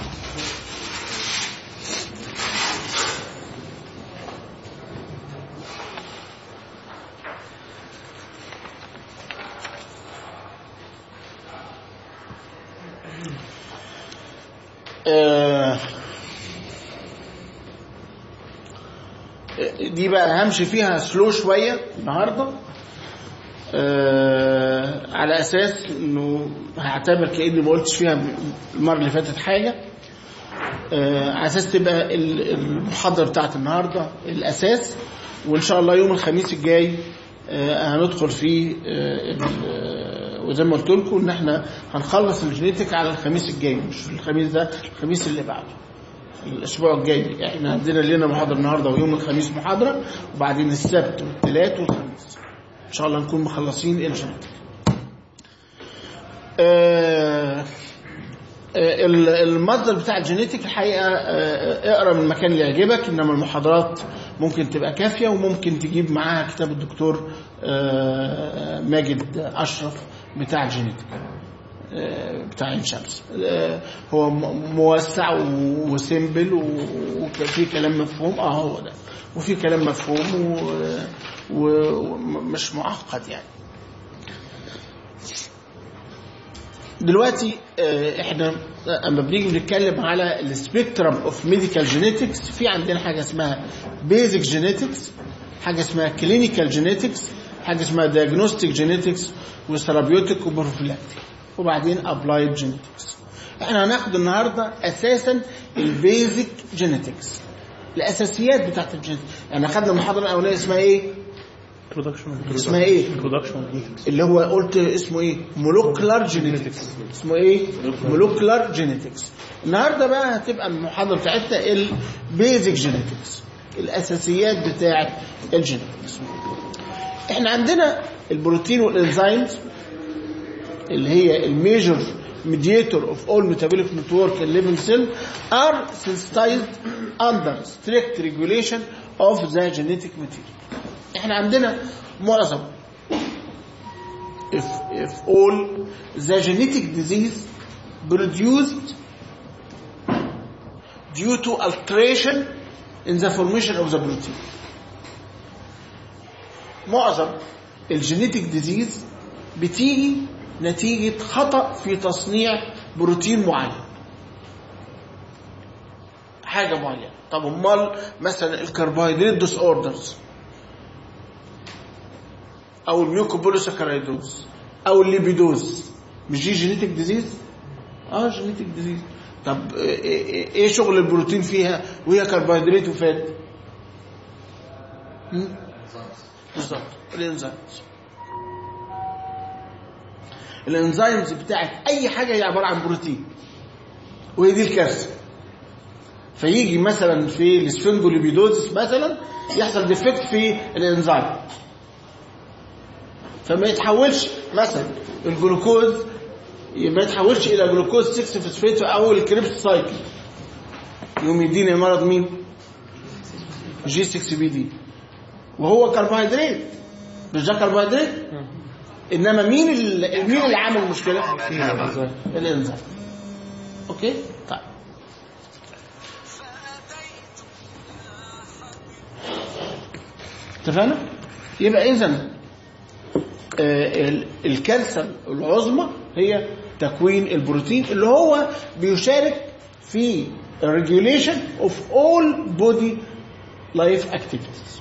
آه، دي بقى همشي فيها سلو شوية النهاردة آه، على أساس إنه هعتبر كأني ما قلتش فيها المرة اللي فاتت حاجة آه، على أساس تبقى ال- المحاضرة بتاعت النهاردة الأساس وإن شاء الله يوم الخميس الجاي آه، هندخل فيه آه، ال- وزي ما قلت لكم إن إحنا هنخلص الجينيتك على الخميس الجاي مش الخميس ده الخميس اللي بعده الاسبوع الجاي احنا عندنا لنا محاضره النهارده ويوم الخميس محاضره وبعدين السبت والثلاث والخميس ان شاء الله نكون مخلصين الجينيتك آه آه، ال- المصدر بتاع الجينيتك الحقيقه آه، اقرا من المكان اللي يعجبك انما المحاضرات ممكن تبقى كافيه وممكن تجيب معاها كتاب الدكتور آه، ماجد اشرف بتاع الجينيتك آه، بتاع عين شمس آه، هو م- موسع و- وسيمبل و- وفي كلام مفهوم اه هو ده وفي كلام مفهوم و- و- ومش معقد يعني دلوقتي آه، احنا اما بنيجي بنتكلم على السبيكترم اوف ميديكال جينيتكس في عندنا حاجه اسمها بيزك جينيتكس حاجه اسمها كلينيكال جينيتكس حاجه اسمها دايجنوستيك جينيتكس وثيرابيوتيك وبروفيلاكتيك وبعدين ابلايد جينيتكس احنا هناخد النهارده اساسا البيزك جينيتكس الاساسيات بتاعت الجينيتكس يعني اخدنا المحاضره الاولانيه اسمها ايه introduction اسمها ايه introduction of genetics اللي هو قلت اسمه ايه مولوكولار جينيتكس اسمه ايه مولوكولار جينيتكس النهارده بقى هتبقى المحاضره بتاعتنا البيزك جينيتكس الاساسيات بتاعه الجينيتكس احنا عندنا البروتين والانزيمز اللي هي الميجر mediator of all metabolic network in living cell are sensitized under strict regulation of the genetic material. احنا عندنا معظم if, if all the genetic disease produced due to alteration in the formation of the protein. معظم الجينيتك ديزيز بتيجي نتيجة خطأ في تصنيع بروتين معين حاجة معينة طب امال مثلا الكربوهيدرات ديس اوردرز او الميوكوبوليساكرايدوز او الليبيدوز مش دي جينيتك ديزيز اه جينيتك ديزيز طب ايه إيه- ايه شغل البروتين فيها وهي كربوهيدرات وفات هم؟ بالظبط الانزيمز الانزيمز بتاعت اي حاجه هي عباره عن بروتين وهي دي الكارثه فيجي مثلا في السفنجوليبيدوزس مثلا يحصل ديفكت في الانزيم فما يتحولش مثلا الجلوكوز ما يتحولش الى جلوكوز 6 فوسفات في اول كريبس سايكل يقوم يديني مرض مين جي 6 بي دي وهو كربوهيدرات مش ده كربوهيدرات انما مين اللي مين اللي عامل المشكله الانزيم اوكي طيب اتفقنا يبقى اذا الكارثه العظمى هي تكوين البروتين اللي هو بيشارك في regulation of all body life activities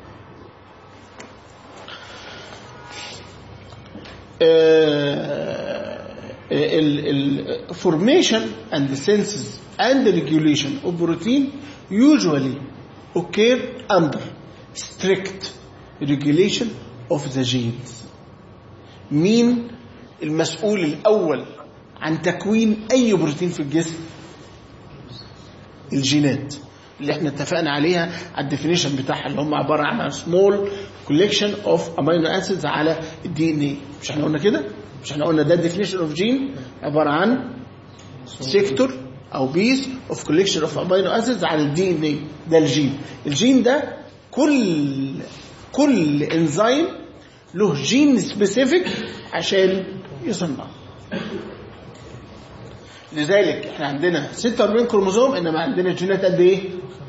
ال formation and the senses and the regulation of protein usually occur under strict regulation of the genes مين المسؤول الأول عن تكوين أي بروتين في الجسم الجينات اللي احنا اتفقنا عليها على الديفينيشن بتاعها اللي هم عباره عن سمول كوليكشن اوف امينو اسيدز على الدي ان اي مش احنا قلنا كده مش احنا قلنا ده الديفينيشن اوف جين عباره عن سيكتور او بيس اوف كوليكشن اوف امينو اسيدز على الدي ان اي ده الجين الجين ده كل كل انزيم له جين سبيسيفيك عشان يصنع لذلك احنا عندنا 46 كروموزوم انما عندنا جينات قد ايه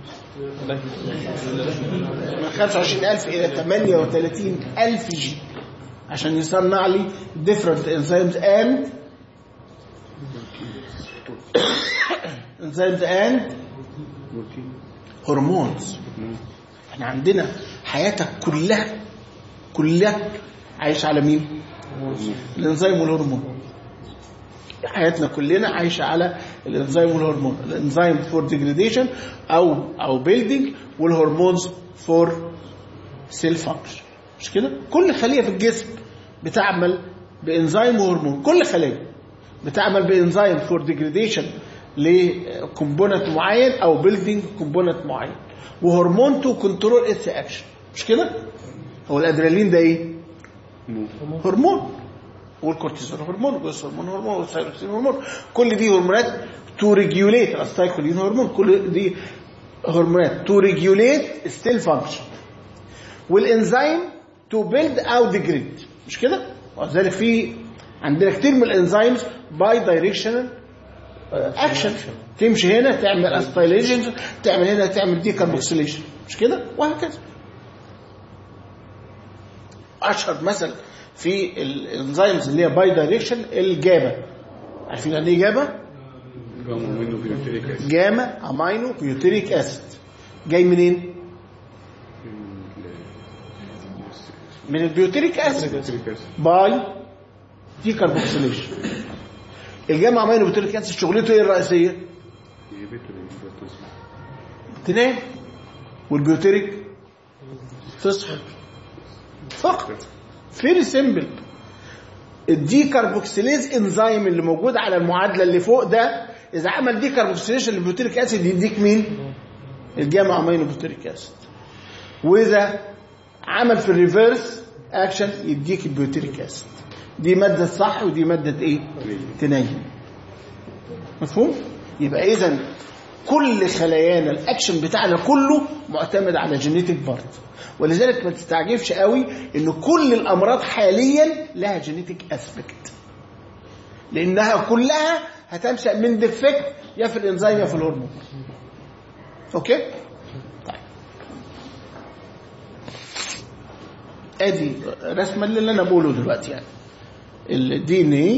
من 25000 الى 38000 جين عشان يصنع لي different enzymes and enzymes and هرمونز احنا عندنا حياتك كلها كلها عايش على مين الانزيم والهرمون حياتنا كلنا عايشه على الانزيم والهرمون الانزيم فور ديجريديشن او او بيلدينج والهرمونز فور سيل فانكشن مش كده كل خليه في الجسم بتعمل بانزيم وهرمون كل خليه بتعمل بانزيم فور ديجريديشن لكومبوننت معين او بيلدينج كومبوننت معين وهرمون تو كنترول اتس اكشن مش كده هو الادرينالين ده ايه هرمون والكورتيزول هرمون والجلوس هرمون هرمون والثايروكسين هرمون كل دي هرمونات تو ريجوليت الاستايكولين هرمون كل دي هرمونات تو ريجوليت ستيل فانكشن والانزيم تو بيلد او ديجريد مش كده ولذلك في عندنا كتير من الانزيمز باي دايركشنال اكشن تمشي هنا تعمل اسبايليشن تعمل هنا تعمل ديكاربوكسيليشن مش كده وهكذا اشهر مثل في الانزيمز اللي هي باي دايركشن الجابا عارفين يعني ايه جابا جاما امينو بيوتيريك اسيد جاي منين من البيوتيريك اسيد باي ديكاربوكسيليشن الجاما امينو بيوتيريك اسيد شغلته ايه الرئيسيه تنام والبيوتيريك تصحى فقط فيري سيمبل الديكربوكسيليز انزيم اللي موجود على المعادله اللي فوق ده اذا عمل ديكربوكسيليشن للبيوتيريك اسيد يديك مين الجامع امينو بيوتيريك اسيد واذا عمل في الريفرس اكشن يديك البيوتيريك اسيد دي ماده صح ودي ماده ايه تنين مفهوم يبقى اذا كل خلايانا الاكشن بتاعنا كله معتمد على جينيتك بارت ولذلك ما تستعجبش قوي ان كل الامراض حاليا لها جينيتك اسبكت لانها كلها هتنشا من ديفكت يا في الانزيم يا في الهرمون اوكي طيب ادي رسمه اللي انا بقوله دلوقتي يعني الدي ان ايه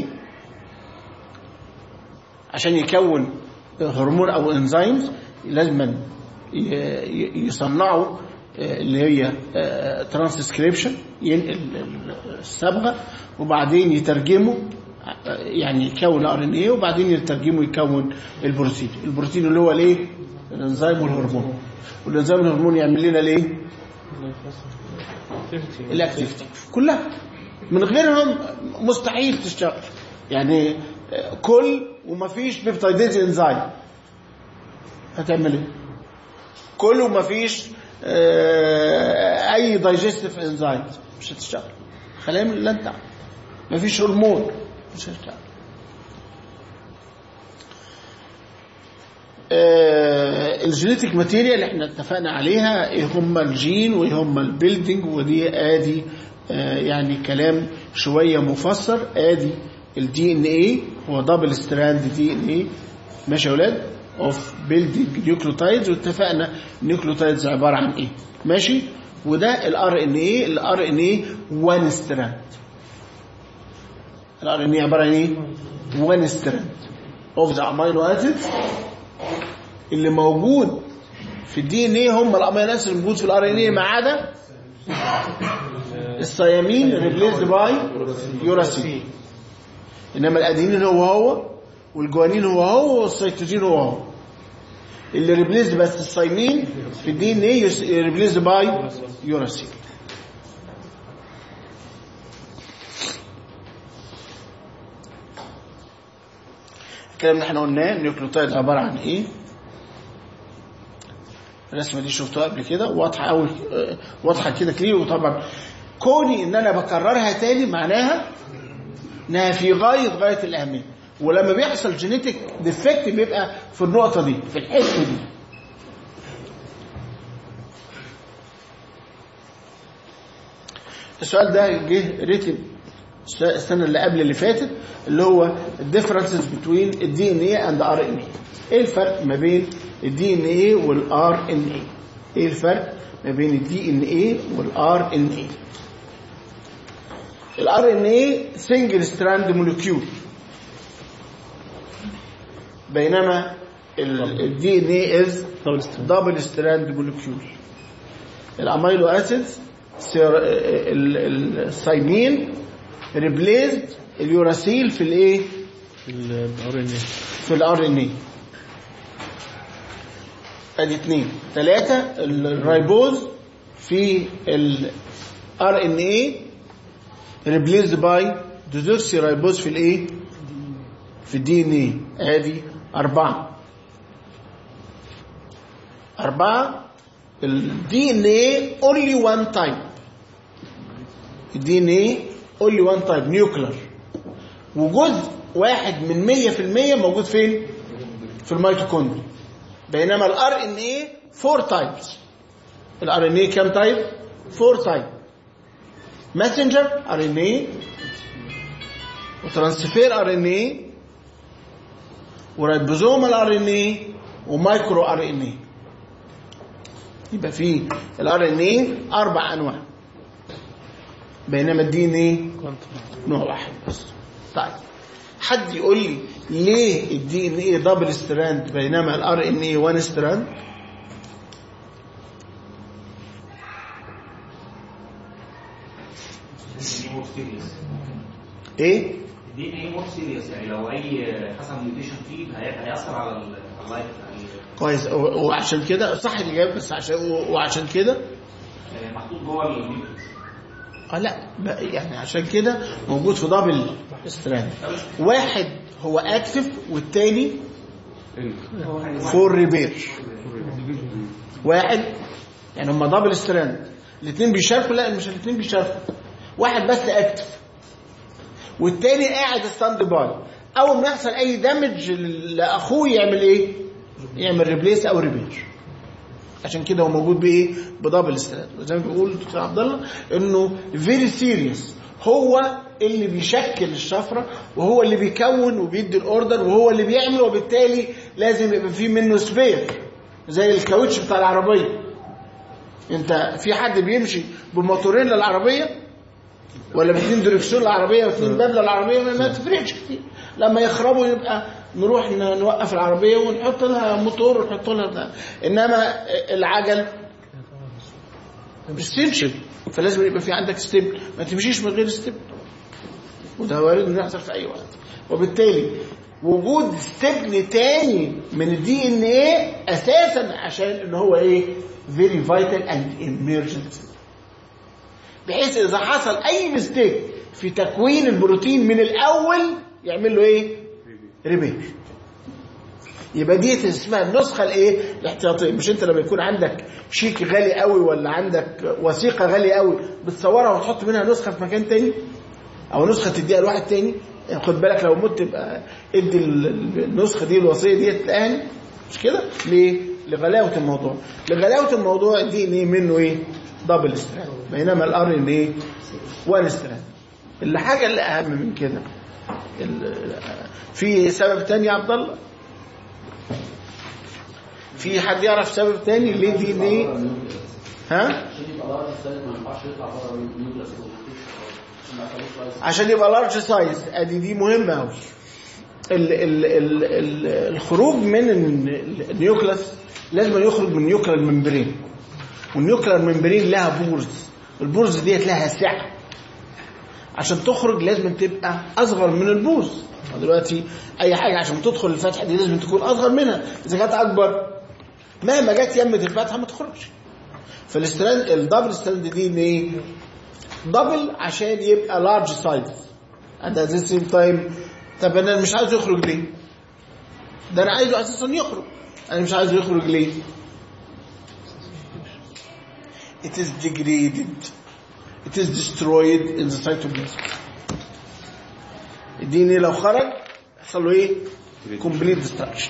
عشان يكون هرمون او انزيمز لازم يصنعوا اللي هي ترانسكريبشن ينقل الصبغه وبعدين يترجموا يعني يكون ار ان ايه وبعدين يترجموا يكون البروتين البروتين اللي هو الايه الانزيم والهرمون والانزيم والهرمون يعمل لنا الايه الاكتيفيتي كلها من غيرهم مستحيل تشتغل يعني كل ومفيش بيبتايديز انزيم هتعمل ايه كل ومفيش اي دايجستيف انزيم مش هتشتغل خلايا من اللدع مفيش هرمون مش هشتغل آه الجينيتك ماتيريال اللي احنا اتفقنا عليها ايه هم الجين وايه هم البيلدينج ودي ادي آه يعني كلام شويه مفسر ادي الدي ان ايه هو دبل ستراند دي ان ايه ماشي يا اولاد اوف بيلدينج نيوكليوتايدز واتفقنا النيوكليوتايدز عباره عن ايه ماشي وده الار ان ايه الار ان ايه 1 ستراند الار ان ايه عباره عن ايه 1 ستراند اوف ذا امينو اسيدز اللي موجود في الدي ان ايه هم الامينو اسيدز اللي موجود في الار ان ايه ما عدا الثيامين ريبليسد باي يوراسين انما الادينين هو هو والجوانين هو هو والسيتوزين هو هو اللي ريبليسد بس الثيامين في الدي ان ايه ريبليسد باي يوراسين الكلام اللي احنا قلناه النيوكليوتايد عباره عن ايه الرسمه دي شفتوها قبل كده واضحه قوي واضحه كده كلير وطبعا كوني ان انا بكررها تاني معناها انها في غايه غايه الاهميه ولما بيحصل جينيتك ديفكت بيبقى في النقطه دي في الحته دي السؤال ده جه ريتم السنه اللي قبل اللي فاتت اللي هو الديفرنسز بين الدي ان اي اند ار ان اي ايه الفرق ما بين الدي ان اي والار ان اي ايه الفرق ما بين الدي ان اي والار ان اي الار ان اي سنجل ستراند مولكيول بينما الدي ان اي از دبل ستراند دبل ستراند مولكيول الامينو اسيدز الثايمين ريبليزد اليوراسيل في الايه الار ان اي في الار ان اي ادي اثنين ثلاثة الرايبوز في الار ان اي ريبليزد باي دوزوكسي رايبوز في الايه في الدي ان اي ادي أربعة أربعة الدي ان اي only one type الدي ان اي only one type nuclear وجزء واحد من مية في المية موجود فين في الميتوكوندريا بينما الار ان اي فور تايبس الار ان اي كام تايب فور تايب ماسنجر ار ان اي وترانسفير ار ان اي ورايبوزومال ار ان اي ومايكرو ار ان اي يبقى في الار ان اي اربع انواع بينما الدي ان اي نوع واحد بس طيب حد يقول لي ليه الدي ان اي دبل ستراند بينما الار ان اي 1 ستراند مور سيريس ايه دي ان ايه مور سيريس يعني لو اي حصل ميوتيشن فيه هي- هيأثر على ال- على اللايف يعني كويس و- وعشان كده صح الاجابه بس عشان و- وعشان كده آه، محطوط جوه الميوتيشن اه لا لا، يعني عشان كده موجود في دبل ستراند واحد هو اكتف والتاني فور ريبير واحد يعني هم دبل ستراند الاثنين بيشاركوا لا مش الاثنين بيشاركوا واحد بس اكتف والتاني قاعد ستاند باي اول ما يحصل اي دامج لاخوه يعمل ايه يعمل ريبليس او ريبير عشان كده هو موجود بايه بدبل ستراند وزي ما بيقول الدكتور عبد الله انه فيري سيريس هو اللي بيشكل الشفره وهو اللي بيكون وبيدي الاوردر وهو اللي بيعمل وبالتالي لازم يبقى فيه منه سبير زي الكاوتش بتاع العربيه انت في حد بيمشي بموتورين للعربيه ولا باتنين دركسيون العربيه واثنين باب للعربيه ما ما تفرقش كتير لما يخربوا يبقى نروح ن- نوقف العربيه ونحط لها موتور ونحط لها بتاع. انما العجل مش تمشي فلازم يبقى في عندك ستيب ما تمشيش من غير ستيب وده وارد انه يحصل في اي وقت وبالتالي وجود ستيبن تاني من الدي ان ايه اساسا عشان ان هو ايه فيري فايتال اند emergency بحيث اذا حصل اي ميستيك في تكوين البروتين من الاول يعمل له ايه ريبير يبقى دي اسمها النسخه الايه الاحتياطيه مش انت لما يكون عندك شيك غالي قوي ولا عندك وثيقه غاليه قوي بتصورها وتحط منها نسخه في مكان تاني او نسخه تديها لواحد تاني يعني خد بالك لو مت يبقى ادي ال- ال- النسخه دي الوصيه دي تلاقيها مش كده ليه لغلاوه الموضوع لغلاوه الموضوع دي ان ايه منه ايه دبل ستراند بينما الار ان ايه وان ستراند الحاجه اللي اهم من كده ال- في سبب تاني يا عبد الله في حد يعرف سبب تاني ليه دي ليه ها عشان يبقى لارج سايز ادي دي مهمه قوي ال ال ال ال الخروج من ال- النيوكلاس لازم يخرج من نيوكلير ممبرين والنيوكلير ممبرين لها بورز البورز ديت لها سعه عشان تخرج لازم تبقى اصغر من البورز دلوقتي اي حاجه عشان تدخل الفتحه دي لازم تكون اصغر منها اذا كانت اكبر مهما جت يمه الفتحه ما تخرجش فالاستراند الدبل ستراند دي ان ايه دبل عشان يبقى لارج سايز and at the same time طب انا مش عايز يخرج ليه ده انا عايزه اساسا يخرج انا مش عايزه يخرج ليه it is degraded it is destroyed in the cytoplasm الدي ان ايه لو خرج يحصل له ايه complete destruction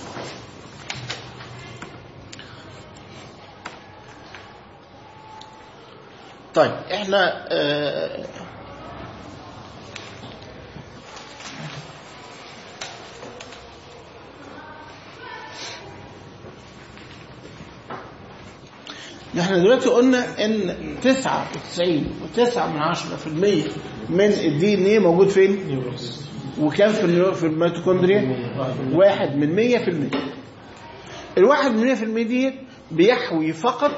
طيب احنا آه احنا دلوقتي قلنا ان 99 و9 من 10% من الدي ان ايه موجود فين؟ وكام في النيو- في الميتوكوندريا؟ واحد من 100% الواحد من 100% دي بيحوي فقط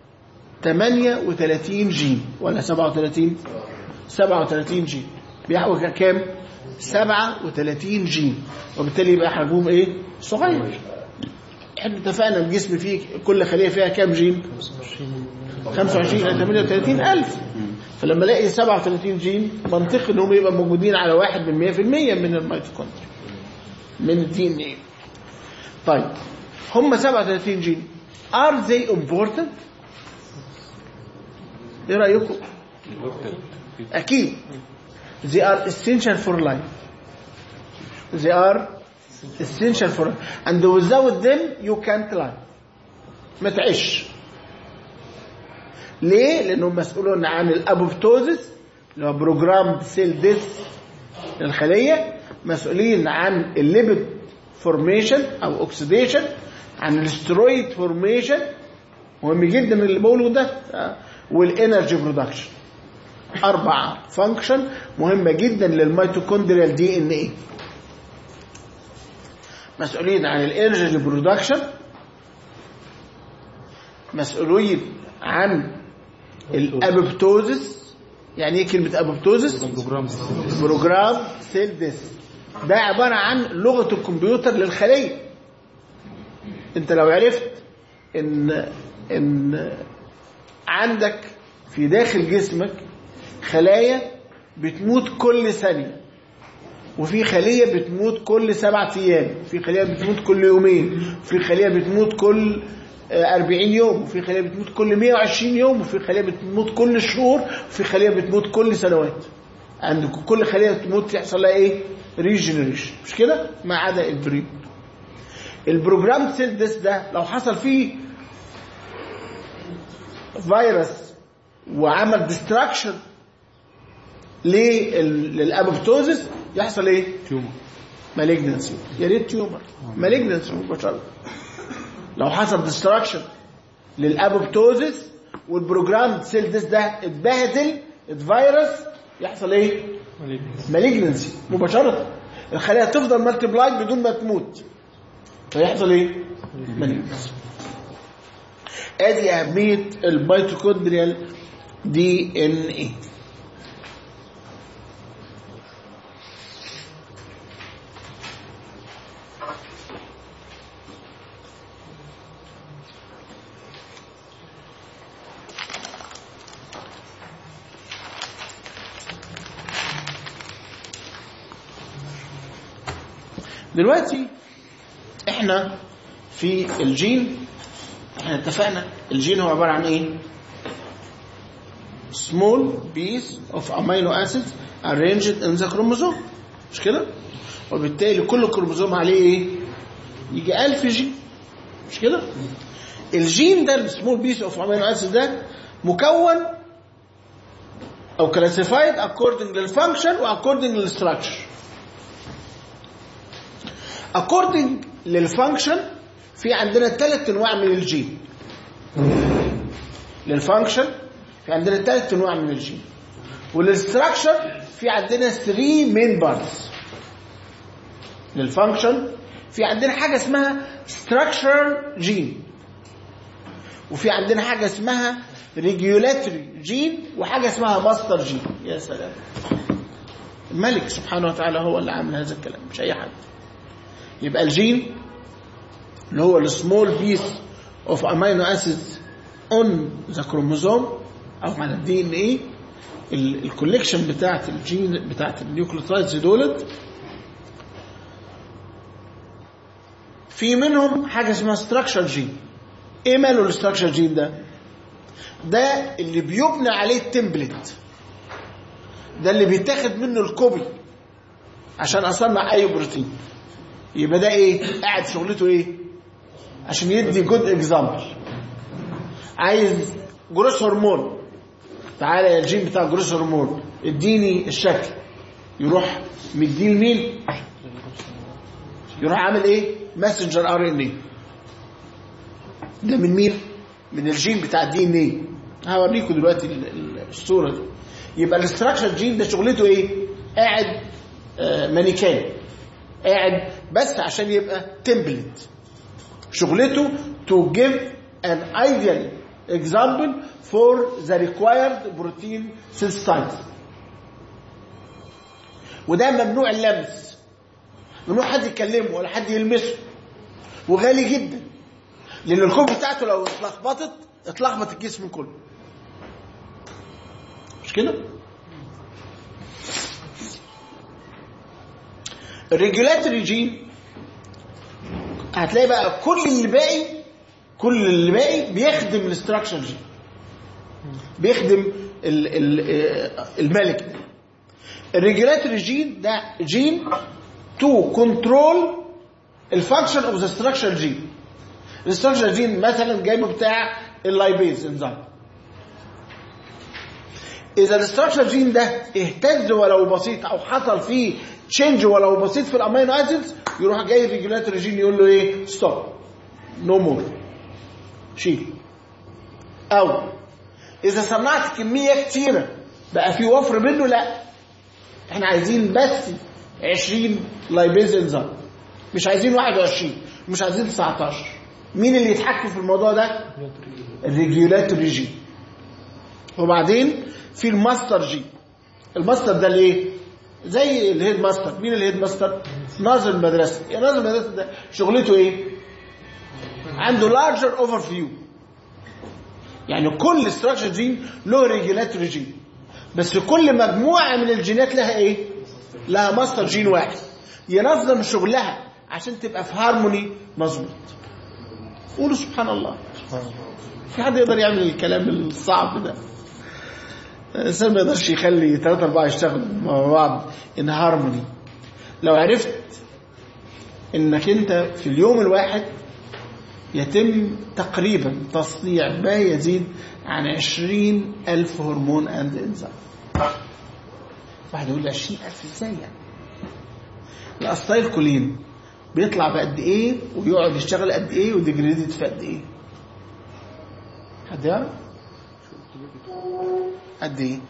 38 جين ولا 37 37 جين بيحوي كام 37 جين وبالتالي يبقى حجمهم ايه صغير احنا اتفقنا الجسم فيه كل خليه فيها كام جين 25 الى 38 الف فلما الاقي 37 جين منطقي انهم يبقى موجودين على واحد من 100% من الميتوكوندريا من الدي ان ايه طيب هم 37 جين are they important ايه رايكم اكيد they are essential for life they are essential for life and without them you can't live ما تعيش ليه لانهم مسؤولون عن الابوبتوزس اللي هو بروجرام سيل ديث للخليه مسؤولين عن الليبيد فورميشن او اوكسيديشن عن الاسترويد فورميشن مهم جدا اللي بقوله ده آه، والانرجي برودكشن اربع فانكشن مهمه جدا للميتوكوندريال دي ان ايه مسؤولين عن الانرجي برودكشن مسؤولين عن الابوبتوزس يعني ايه كلمه ابوبتوزس بروجرام سيل ديث ده عباره عن لغه الكمبيوتر للخليه انت لو عرفت ان ان عندك في داخل جسمك خلايا بتموت كل ثانيه وفي خليه بتموت كل سبعة ايام وفي خليه بتموت كل يومين وفي خليه بتموت كل آه، 40 يوم وفي خليه بتموت كل 120 يوم وفي خليه بتموت كل شهور وفي خليه بتموت كل سنوات عند كل خليه بتموت يحصل لها ايه ريجنريشن مش كده ما عدا البريد البروجرام سيل ديس ده لو حصل فيه فيروس وعمل ديستراكشن للابوبتوزس يحصل ايه تيومر مالجنسي يا ريت تيومر مالجنسي مباشره لو حصل ديستراكشن للابوبتوزس والبروجرام سيل ديس ده اتبهدل اتفيروس يحصل ايه مالجنسي مباشره الخلايا تفضل مالتيبلاي بدون ما تموت فيحصل ايه مالجنسي ادي اهميه الميتوكوندريال دي ان ايه دلوقتي احنا في الجين احنا اتفقنا الجين هو عباره عن ايه small piece of amino acids arranged in the chromosome مش كده وبالتالي كل كروموزوم عليه ايه يجي 1000 جين مش كده الجين ده السمول بيس اوف امينو اسيد ده مكون او كلاسيفايد according للفانكشن واكوردنج للستراكشر according للفانكشن في عندنا ثلاث انواع من الجين للفانكشن في عندنا ثلاث انواع من الجين وللستراكشر في عندنا 3 مين بارتس للفانكشن في عندنا حاجه اسمها structural جين وفي عندنا حاجه اسمها regulatory جين وحاجه اسمها ماستر جين يا سلام الملك سبحانه وتعالى هو اللي عامل هذا الكلام مش اي حد يبقى الجين اللي هو السمول بيس اوف امينو اسيدز اون ذا كروموزوم او على الدي ان ايه الكوليكشن بتاعت الجين بتاعت النيوكليوتايدز دولت في منهم حاجه اسمها ستراكشر جين ايه ماله الستراكشر جين ده ده اللي بيبنى عليه التمبلت ده اللي بيتاخد منه الكوبي عشان اصنع اي بروتين يبقى ده ايه قاعد شغلته ايه عشان يدي جود اكزامبل عايز جروس هرمون تعالى يا الجين بتاع جروس هرمون اديني الشكل يروح مديه لمين يروح عامل ايه ماسنجر ار ان اي ده من مين من الجين بتاع الدي ان ايه هوريكم دلوقتي ال- ال- الصوره دي يبقى الاستراكشر جين ده شغلته ايه قاعد آه مانيكان قاعد بس عشان يبقى تمبلت شغلته to give an ideal example for the required protein synthesis وده ممنوع اللمس ممنوع حد يكلمه ولا حد يلمسه وغالي جدا لان الكوب بتاعته لو اتلخبطت اتلخبط الجسم كله مش كده الريجولاتوري جين هتلاقي بقى كل اللي باقي كل اللي باقي بيخدم الاستراكشر جين بيخدم ال ال الملك ده الريجولاتوري جين ده جين تو كنترول الفانكشن اوف ذا ستراكشر جين الاستراكشر جين مثلا جايبه بتاع اللايبيز انزيم اذا الاستراكشر جين ده اهتز ولو بسيط او حصل فيه تشينج ولو بسيط في الامينو اسيدز يروح جاي الريجولاتوري جين يقول له ايه ستوب نو مور شيل او اذا صنعت كميه كتيره بقى في وفر منه لا احنا عايزين بس 20 لايبيز انزيم مش عايزين 21 مش عايزين 19 مين اللي يتحكم في الموضوع ده الريجولاتوري جين وبعدين في الماستر جين الماستر ده ليه زي الهيد ماستر مين الهيد ماستر ناظر المدرسه يا ناظر المدرسه ده شغلته ايه عنده لارجر اوفر فيو يعني كل ستراكشر جين له ريجولاتوري جين بس كل مجموعه من الجينات لها ايه لها ماستر جين واحد ينظم شغلها عشان تبقى في هارموني مظبوط قولوا سبحان الله في حد يقدر يعمل الكلام الصعب ده الانسان ما يقدرش يخلي ثلاثة أربعة يشتغلوا مع بعض ان هارموني لو عرفت انك انت في اليوم الواحد يتم تقريبا تصنيع ما يزيد عن عشرين ألف هرمون أند إنزيم واحد يقول لي عشرين ألف إزاي يعني الأستايل كولين بيطلع بقد إيه ويقعد يشتغل قد إيه وديجريدد في قد إيه حد يعرف قد إيه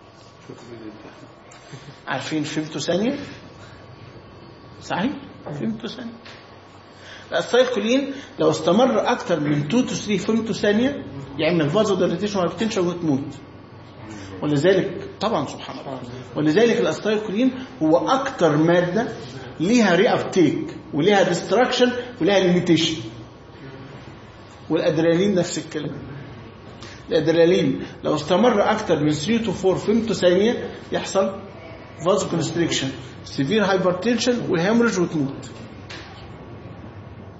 عارفين فهمتوا ثانية صحيح فهمتوا ثانية السايكولين لو استمر اكتر من 2 تو 3 فهمتوا ثانيه يعمل فازو دايليتيشن وهايبرتنشن وتموت ولذلك طبعا سبحان الله ولذلك الاستايكولين هو اكتر ماده ليها ري ابتيك وليها ديستراكشن وليها ليميتيشن والادرينالين نفس الكلام الادرينالين لو استمر اكتر من 3 تو 4 فهمتوا ثانيه يحصل فازو كونستريكشن سيفير هايبرتنشن والهيموريج وتموت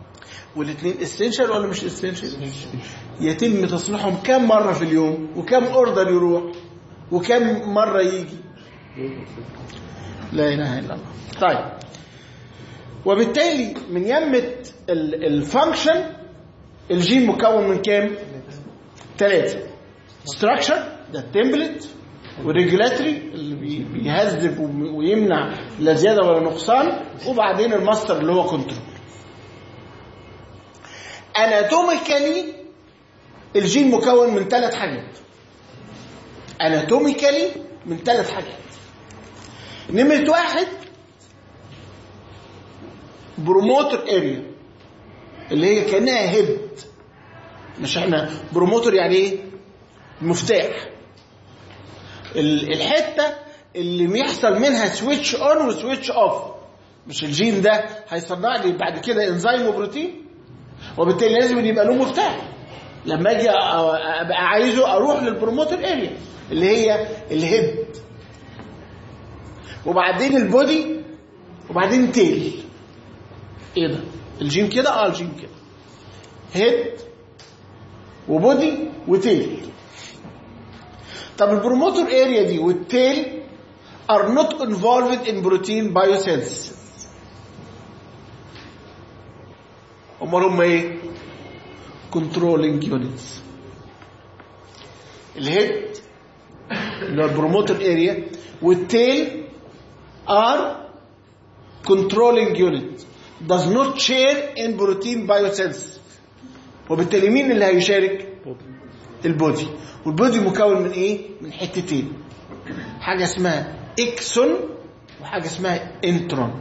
والاثنين اسينشال ولا مش اسينشال يتم تصنيعهم كم مره في اليوم وكم اوردر يروح وكم مره يجي لا اله الا الله طيب وبالتالي من يمة الفانكشن الجين مكون من كام ثلاثة structure ده التمبلت والريجولاتري اللي بي- بيهذب وم- ويمنع لا زياده ولا نقصان وبعدين الماستر اللي هو كنترول اناتوميكالي الجين مكون من ثلاث حاجات اناتوميكالي من ثلاث حاجات نمرة واحد بروموتر اريا اللي هي كانها هيد مش احنا بروموتر يعني ايه مفتاح ال- الحته اللي بيحصل منها سويتش اون وسويتش اوف مش الجين ده هيصنع لي بعد كده انزيم وبروتين وبالتالي لازم يبقى له مفتاح لما اجي أ- ابقى عايزه اروح للبروموتر اريا اللي هي الهيد وبعدين البودي وبعدين تيل ايه ده الجين كده اه الجين كده هيد وبودي وتيل طب البروموتور اريا دي والتيل are not involved in protein biosynthesis امال هم ايه controlling units الهيد اللي هو البروموتور اريا والتيل are controlling unit does not share in protein biosynthesis وبالتالي مين اللي هيشارك البودي والبودي مكون من ايه من حتتين حاجه اسمها اكسون وحاجه اسمها انترون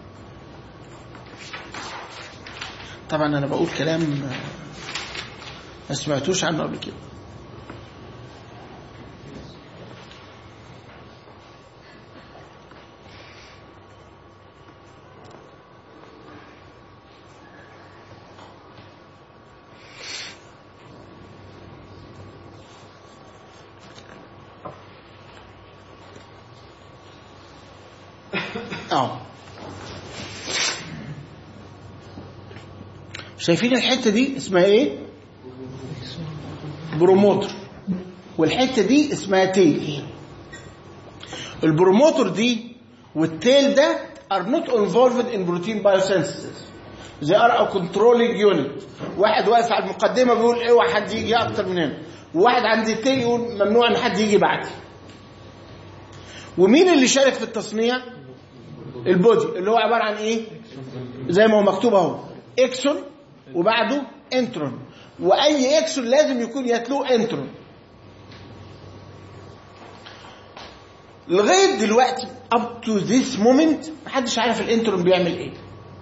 طبعا انا بقول كلام ما سمعتوش عنه قبل كده اه شايفين الحته دي اسمها ايه بروموتر والحته دي اسمها تيل البروموتر دي والتيل ده are not involved in protein biosynthesis they are a controlling unit واحد واقف على المقدمه بيقول اوعى حد يجي اكتر من هنا وواحد عند التيل يقول ممنوع ان حد يجي بعدي ومين اللي شارك في التصنيع البودي اللي هو عباره عن ايه زي ما هو مكتوب اهو اكسون وبعده انترون واي اكسون لازم يكون يتلوه انترون لغايه دلوقتي up to this moment محدش عارف الانترون بيعمل ايه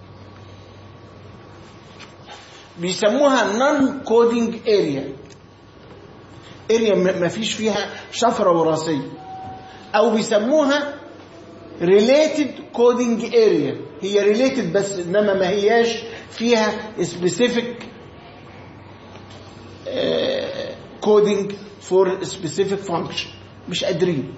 بيسموها non coding area اريا ما فيش فيها شفره وراثيه او بيسموها related coding area هي related بس انما ما هياش فيها specific آه، coding for specific function مش قادرين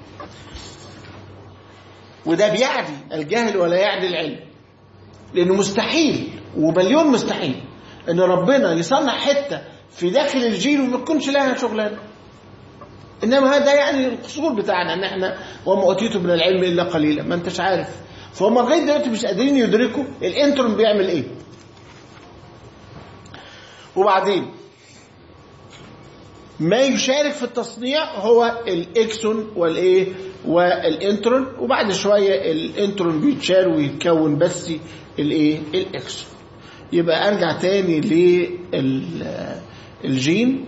وده بيعدي الجهل ولا يعدي العلم لانه مستحيل ومليون مستحيل ان ربنا يصنع حته في داخل الجيل وما تكونش لها شغلانه انما هذا يعني القصور بتاعنا ان احنا وما اوتيتم من العلم الا قليلا ما انتش عارف فهم لغايه دلوقتي مش قادرين يدركوا الانترون بيعمل ايه وبعدين ما يشارك في التصنيع هو الاكسون والايه والانترون وبعد شويه الانترون بيتشال ويتكون بس الايه الاكسون يبقى ارجع تاني للجين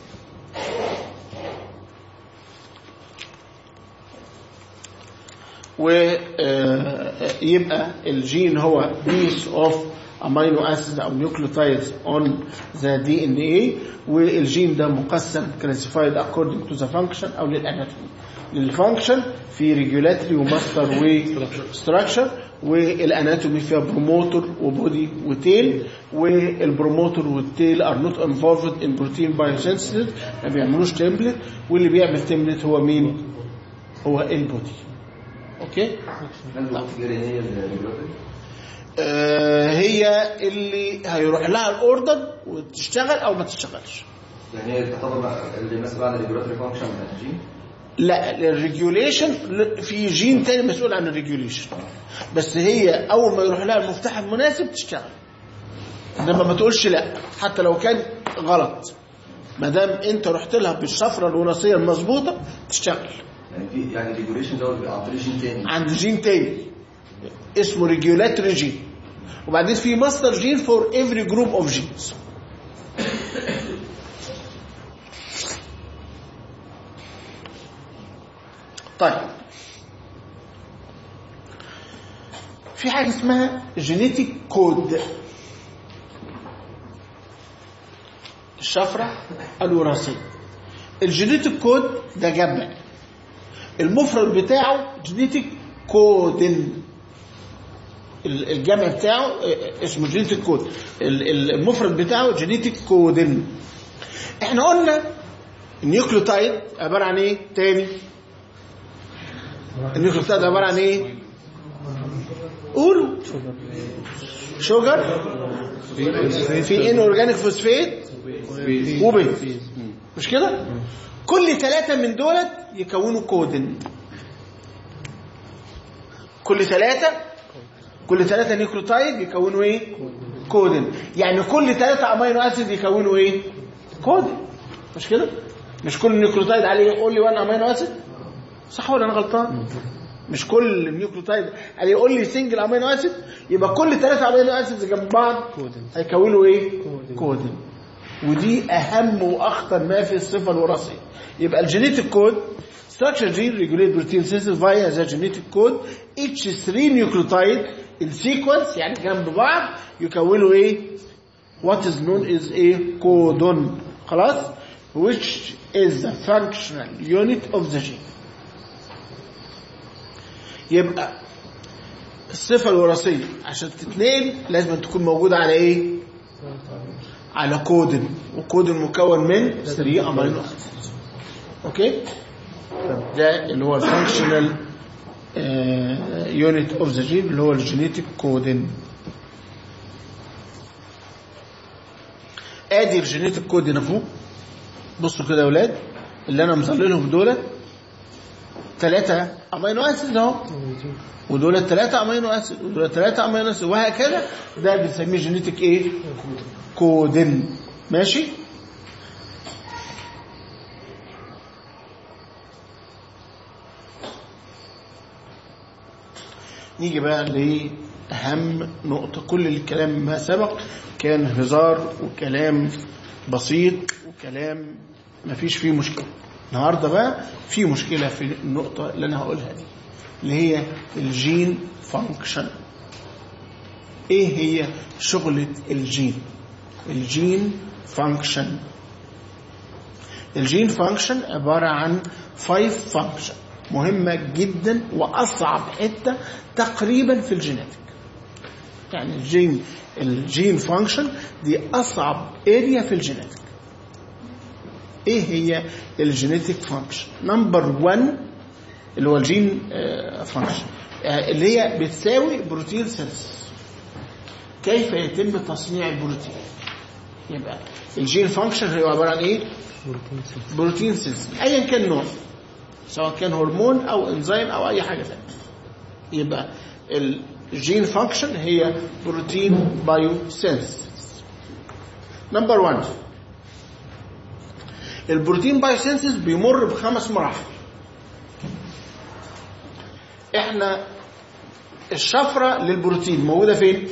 ويبقى الجين هو piece of amino acids او nucleotides on the DNA والجين ده مقسم classified according to the function او للاناتومي للفانكشن في ريجولاتري وماستر وستراكشر والاناتومي فيها بروموتور وبودي وتيل والبروموتور والتيل ار نوت انفولفد ان بروتين بايوسينثيسيس ما بيعملوش تمبلت واللي بيعمل تمبلت هو مين؟ هو البودي اوكي؟ هل المفروض هي الريجولاتوري؟ آه وهي اللي هيروح لها الاوردر وتشتغل او ما تشتغلش يعني هي تعتبر بقى اللي مثلا بعد الريجولاتوري فانكشن من الجين لا الريجوليشن في جين تاني مسؤول عن الريجوليشن بس هي اول ما يروح لها المفتاح المناسب تشتغل انما ما تقولش لا حتى لو كان غلط ما دام انت رحت لها بالشفره الوراثيه المظبوطه تشتغل يعني في يعني الريجوليشن دوت بيبقى عن طريق جين تاني عند جين تاني اسمه ريجولاتوري جين وبعدين في ماستر جين فور افري جروب اوف جينز طيب في حاجه اسمها جينيتيك كود الشفره الوراثيه الجينيتيك كود ده جمع المفرد بتاعه جينيتيك كودن ال- الجمع بتاعه اه، اسمه جينيتيك كود ال- ال- المفرد بتاعه جينيتيك كودن احنا قلنا النيوكليوتايد عباره عن ايه تاني النيوكليوتايد عباره عن ايه قولوا شوجر في ان اورجانيك فوسفيت وبيض مش كده كل ثلاثة من دولت يكونوا كودن كل ثلاثة كل ثلاثة نيوكليوتايد يكونوا ايه كودن يعني كل ثلاثة امينو اسيد يكونوا ايه كودن مش كده مش كل نيوكليوتايد عليه قول لي 1 امينو اسيد صح ولا انا غلطان مش كل النيوكليوتايد عليه يقول لي سنجل امينو اسيد يبقى كل ثلاثة امينو اسيد جنب بعض هيكونوا ايه كودن ودي اهم واخطر ما في الصفه الوراثيه يبقى الجينيتيك كود structure gene regulate protein synthesis via the genetic code each 3 nucleotide in sequence يعني جنب بعض يكونوا ايه what is known as a codon خلاص which is the functional unit of the gene يبقى الصفة الوراثية عشان تتنقل لازم تكون موجودة على ايه على كودن وكودن مكون من 3 امينو اسيد اوكي ده اللي هو الفانكشنال يونت اوف ذا جين اللي هو الجينيتيك كودن ادي الجينيتيك كود هنا فوق بصوا كده يا اولاد اللي انا مظللهم دول ثلاثة امينو اسيد اهو ودول ثلاثة امينو اسيد ودول ثلاثة امينو اسيد وهكذا ده بنسميه جينيتيك ايه كودن ماشي نيجي بقى لأهم نقطة كل الكلام ما سبق كان هزار وكلام بسيط وكلام ما فيش فيه مشكلة النهاردة بقى في مشكلة في النقطة اللي أنا هقولها دي اللي هي الجين فانكشن ايه هي شغلة الجين الجين فانكشن الجين فانكشن عبارة عن 5 فانكشن مهمة جدا وأصعب حتة تقريبا في الجيناتيك يعني الجين الجين فانكشن دي أصعب اريا في الجيناتيك ايه هي الجينيتيك فانكشن نمبر 1 اللي هو الجين فانكشن اللي هي بتساوي بروتين سيلز كيف يتم تصنيع البروتين يبقى الجين فانكشن هي عباره عن ايه بروتين سيلز ايا كان نوع سواء كان هرمون او انزيم او اي حاجه ثانيه يبقى الجين فانكشن هي بروتين بايو سينثيسيس نمبر 1 البروتين بايو سينثيسيس بيمر بخمس مراحل احنا الشفره للبروتين موجوده فين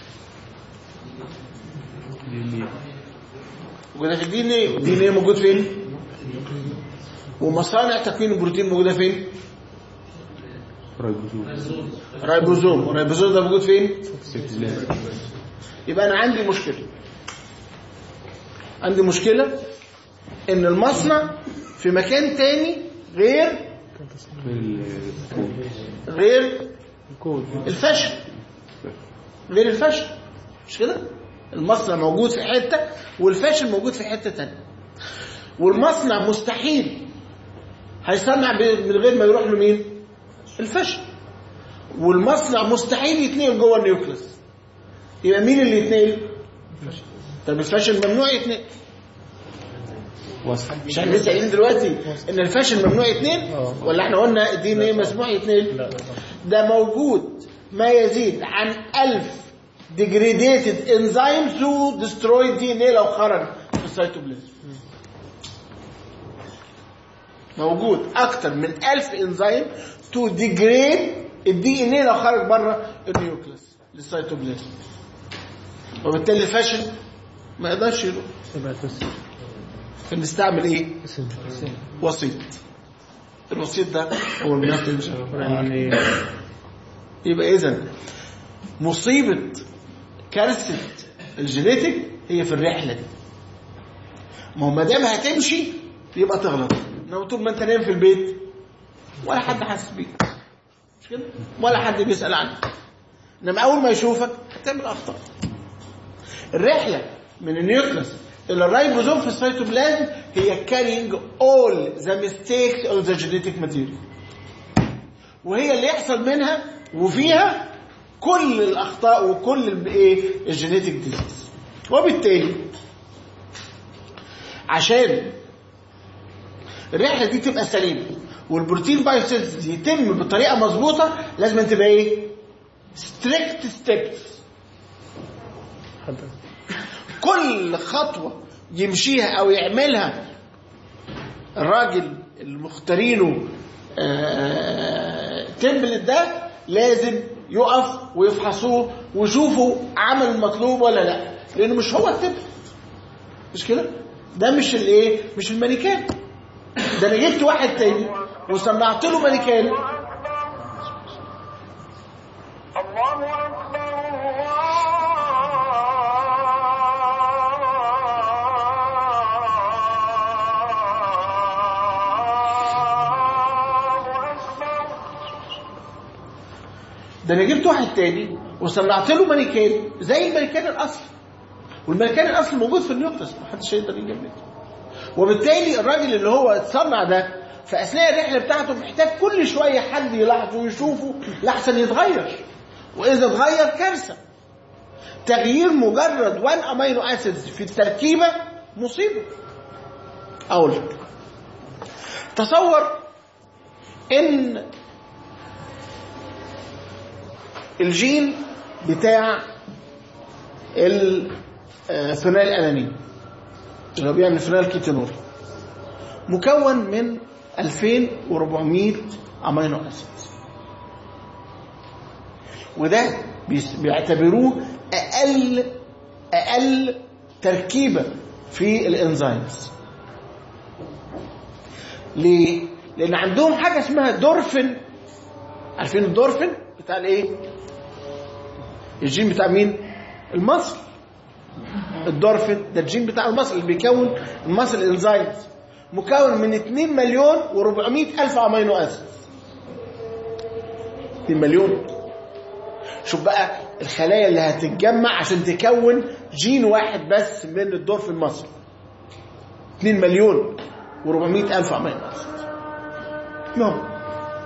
موجوده في الدي ان ايه الدي ان ايه موجود فين ومصانع تكوين البروتين موجوده فين رايبوزوم والرايبوزوم ده موجود فين يبقى انا عندي مشكله عندي مشكله ان المصنع في مكان تاني غير غير الفشل غير الفشل مش كده المصنع موجود في حته والفاشل موجود في حته تانية والمصنع مستحيل هيصنع من غير ما يروح له مين الفشل والمصنع مستحيل يتنقل جوه النيوكليس يبقى مين اللي يتنقل طب الفاشل ممنوع يتنقل وصف مش احنا لسه قايلين دلوقتي ان الفاشل ممنوع يتنقل اه. ولا احنا قلنا الدي ان ايه مسموح يتنقل لا ده موجود ما يزيد عن 1000 degraded enzymes to destroy DNA لو خرج في السيتوبلازم موجود اكتر من 1000 انزيم تو degrade الدي ان ايه لو خرج بره النيوكليس للسيتوبلازم وبالتالي الفاشل ما يقدرش يروح يبقى تسر فنستعمل ايه وسيط الوسيط ده هو المسنجر يعني يبقى اذا مصيبه كارثه الجينيتك هي في الرحله دي ما هو ما دام هتمشي يبقى تغلط انما طول ما انت نايم في البيت ولا حد حاسس بيك مش كده ولا حد بيسال عنك انما اول ما يشوفك هتعمل اخطاء الرحله من النيوكليس الى الرايبوزوم في السيتوبلازم هي carrying all the mistakes of the genetic material وهي اللي يحصل منها وفيها كل الاخطاء وكل الايه الجينيتك ديزيز وبالتالي عشان الرحله دي تبقى سليمه والبروتين بايوسينثيسيس يتم بطريقه مظبوطه لازم تبقى ايه ستريكت ستيبس حد كل خطوه يمشيها او يعملها الراجل المختارينه تمبلت ده لازم يقف ويفحصوه ويشوفوا عمل المطلوب ولا لا لانه مش هو التمبلت مش كده ده مش الايه مش المانيكان ده انا جبت واحد تاني وصنعت له مانيكان ده انا جبت واحد تاني وصنعت له مانيكان زي المانيكان الاصلي والمانيكان الاصلي موجود في النيوكليس محدش يقدر يجيب وبالتالي الراجل اللي هو اتصنع ده في اثناء الرحله بتاعته محتاج كل شويه حد يلاحظه ويشوفه لحسن يتغير واذا اتغير كارثه تغيير مجرد 1 امينو اسيدز في التركيبه مصيبه اقول لك تصور ان الجين بتاع الفينال الانانين اللي هو بيعمل فينال كيتونول مكون من 2400 امينو اسيد وده بيس- بيعتبروه اقل اقل تركيبه في الانزيمز ليه لان عندهم حاجه اسمها دورفين عارفين الدورفين بتاع الايه الجين بتاع مين المصل الدورفين ده الجين بتاع المصل اللي بيكون المصل انزيمز مكون من 2 مليون و400 الف امينو اسيد 2 مليون شوف بقى الخلايا اللي هتتجمع عشان تكون جين واحد بس من الدورفين المصري 2 مليون و400 الف امينو اسيد يوم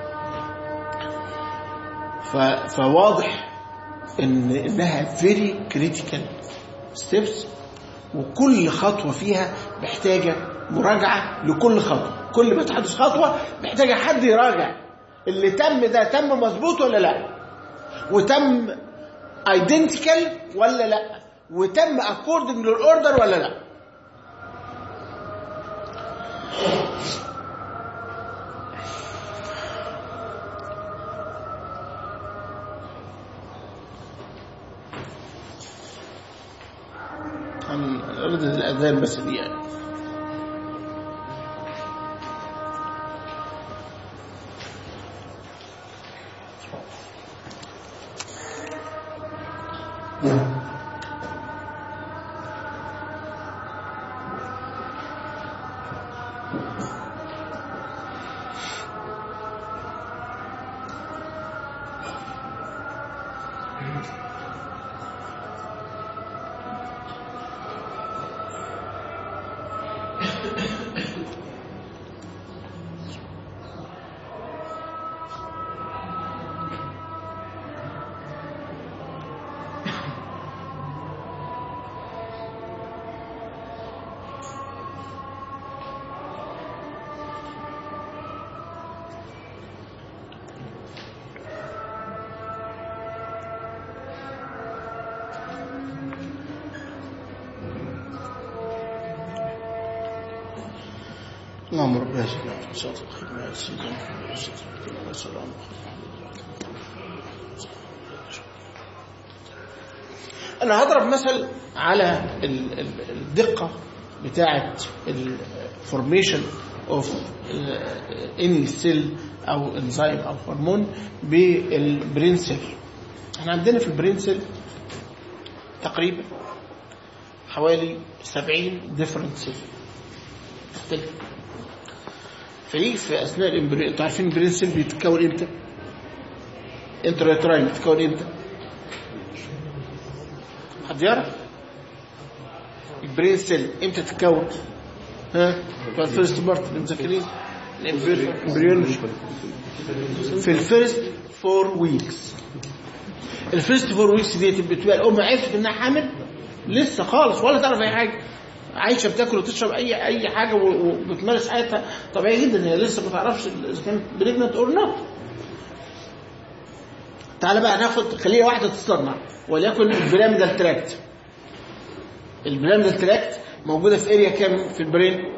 ف... فواضح ان انها فيري كريتيكال ستيبس وكل خطوه فيها محتاجه مراجعه لكل خطوه كل ما تحدث خطوه محتاجه حد يراجع اللي تم ده تم مظبوط ولا لا وتم ايدنتيكال ولا لا وتم اكوردنج للاوردر ولا لا عن ردة الأذان بس دي يعني اللهم رب هذه الدعوة والصلاة والسلام على سيدنا محمد صلى الله عليه وسلم أنا هضرب مثل على ال- ال- الدقة بتاعة الفورميشن اوف اني سيل او انزيم او هرمون بالبرين سيل احنا عندنا في البرين سيل تقريبا حوالي 70 ديفرنت سيل مختلفة فيجي في اثناء الامبريو انتوا عارفين البرين سيل بيتكون امتى؟ انتراتراين بيتكون امتى؟ حد يعرف؟ البرين سيل امتى تتكون؟ ها؟ بتوع الفيرست بارت مذاكرين؟ الامبريولوجي في الفيرست فور ويكس الفيرست فور ويكس ديت بتبقى الام عرفت انها حامل لسه خالص ولا تعرف اي حاجه عايشه بتاكل وتشرب اي اي حاجه و- وبتمارس حياتها طبيعي جدا هي لسه ما تعرفش اذا كانت بريجننت اور نوت تعالى بقى ناخد خليه واحده تصنع وليكن البيراميدال تراكت البيراميدال تراكت موجوده في اريا كام في البرين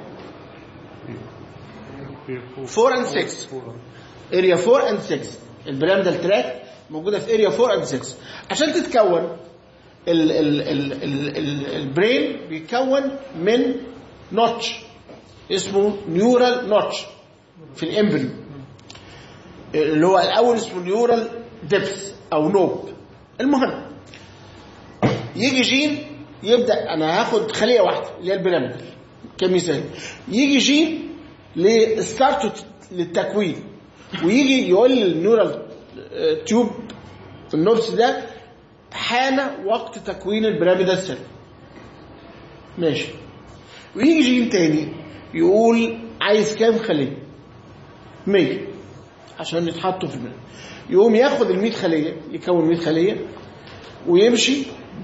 4 and 6 اريا 4 and 6 البيراميدال تراكت موجوده في اريا 4 and 6 عشان تتكون ال ال ال ال ال البرين بيتكون من نوتش اسمه نيورال نوتش في الامبريو اللي هو الاول اسمه نيورال ديبس او نوب المهم يجي جين يبدا انا هاخد خليه واحده اللي هي البيراميدال كمثال يجي جين لستارت للتكوين ويجي يقول للنيورال آه، تيوب النوبس ده حان وقت تكوين البيراميدال سيل ماشي ويجي جين تاني يقول عايز كام خليه 100 عشان يتحطوا في الماء يقوم ياخد ال 100 خليه يكون 100 خليه ويمشي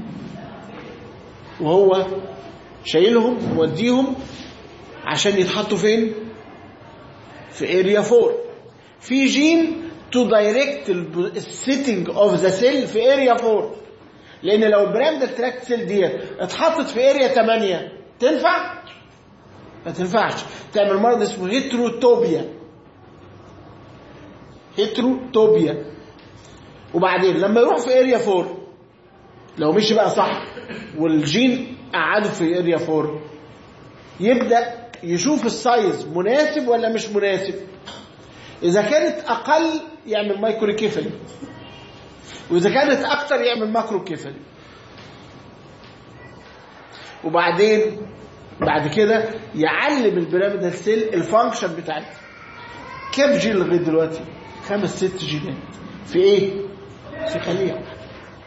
وهو شايلهم ووديهم عشان يتحطوا فين في اريا 4 في جين تو دايركت السيتنج اوف ذا سيل في اريا 4 لان لو البراند تراكت سيل دي اتحطت في اريا 8 تنفع ما تنفعش تعمل مرض اسمه هيتروتوبيا هيتروتوبيا وبعدين لما يروح في اريا 4 لو مشي بقى صح والجين قعده في اريا 4 يبدا يشوف السايز مناسب ولا مش مناسب اذا كانت اقل يعمل مايكرو كيفلي واذا كانت اكتر يعمل ماكرو كيفلي وبعدين بعد كده يعلم البيراميدال سيل الفانكشن بتاعتها كام جين لغايه دلوقتي خمس ست جينات في ايه في خليه واحده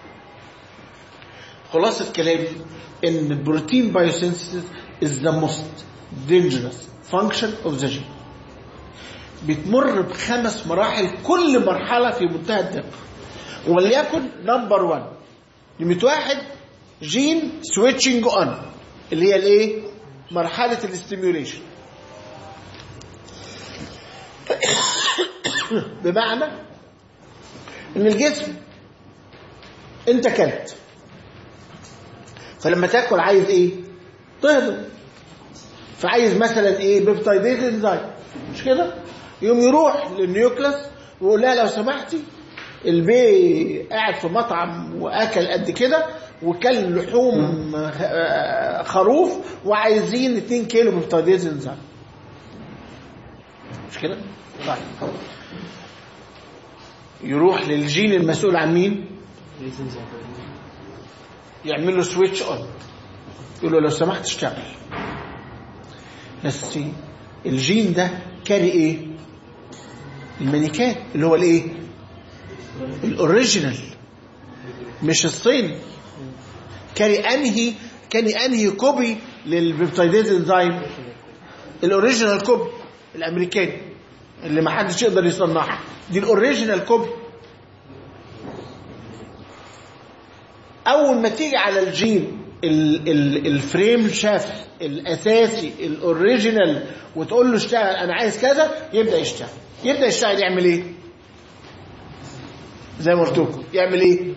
خلاصة كلامي ان البروتين بايوسينثيسيس is the most dangerous function of the gene بتمر بخمس مراحل كل مرحلة في منتهى الدقة وليكن نمبر 1 نمرة واحد جين سويتشنج اون اللي هي الايه؟ مرحلة الاستيميوليشن بمعنى ان الجسم انت كلت فلما تاكل عايز ايه تهضم فعايز مثلا ايه بيبتايديز انزايم مش كده يوم يروح للنيوكلس ويقول لها لو سمحتي البي قاعد في مطعم واكل قد كده وكل لحوم آه، خروف وعايزين 2 كيلو بيبتايديز انزايم مش كده طيب يروح للجين المسؤول عن مين يعمل له سويتش اون يقول له لو سمحت اشتغل بس الجين ده كاري ايه المانيكان اللي هو الايه الاوريجينال مش الصيني كاري انهي كان انهي كوبي للبيبتايديز انزيم الاوريجينال كوبي الامريكاني اللي ما حدش يقدر يصنعها دي الاوريجينال كوبي اول ما تيجي على الجين ال ال الفريم شاف الاساسي الاوريجينال وتقول له اشتغل انا عايز كذا يبدا يشتغل يبدا يشتغل يعمل ايه زي ما قلت لكم يعمل ايه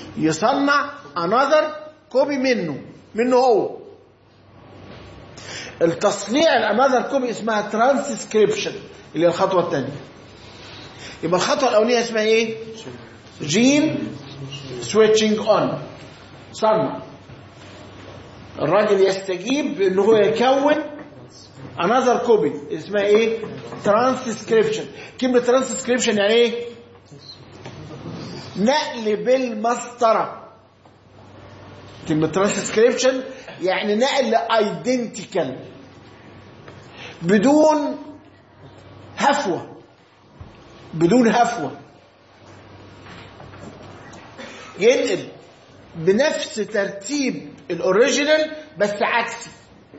يصنع انذر كوبي منه منه هو التصنيع الانذر كوبي اسمها ترانسكريبشن اللي هي الخطوه الثانيه يبقى الخطوه الاولانيه اسمها ايه جين سويتشنج اون صنع الراجل يستجيب ان هو يكون another كوبي اسمها ايه ترانسكريبشن كلمه ترانسكريبشن يعني ايه نقل بالمسطره كلمه ترانسكريبشن يعني نقل ايدنتيكال بدون هفوه بدون هفوه ينقل بنفس ترتيب الاوريجينال بس عكسي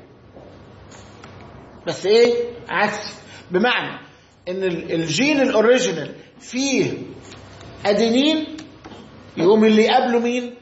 بس ايه عكسي بمعنى ان ال- الجين الاوريجينال فيه ادينين يقوم اللي يقابله مين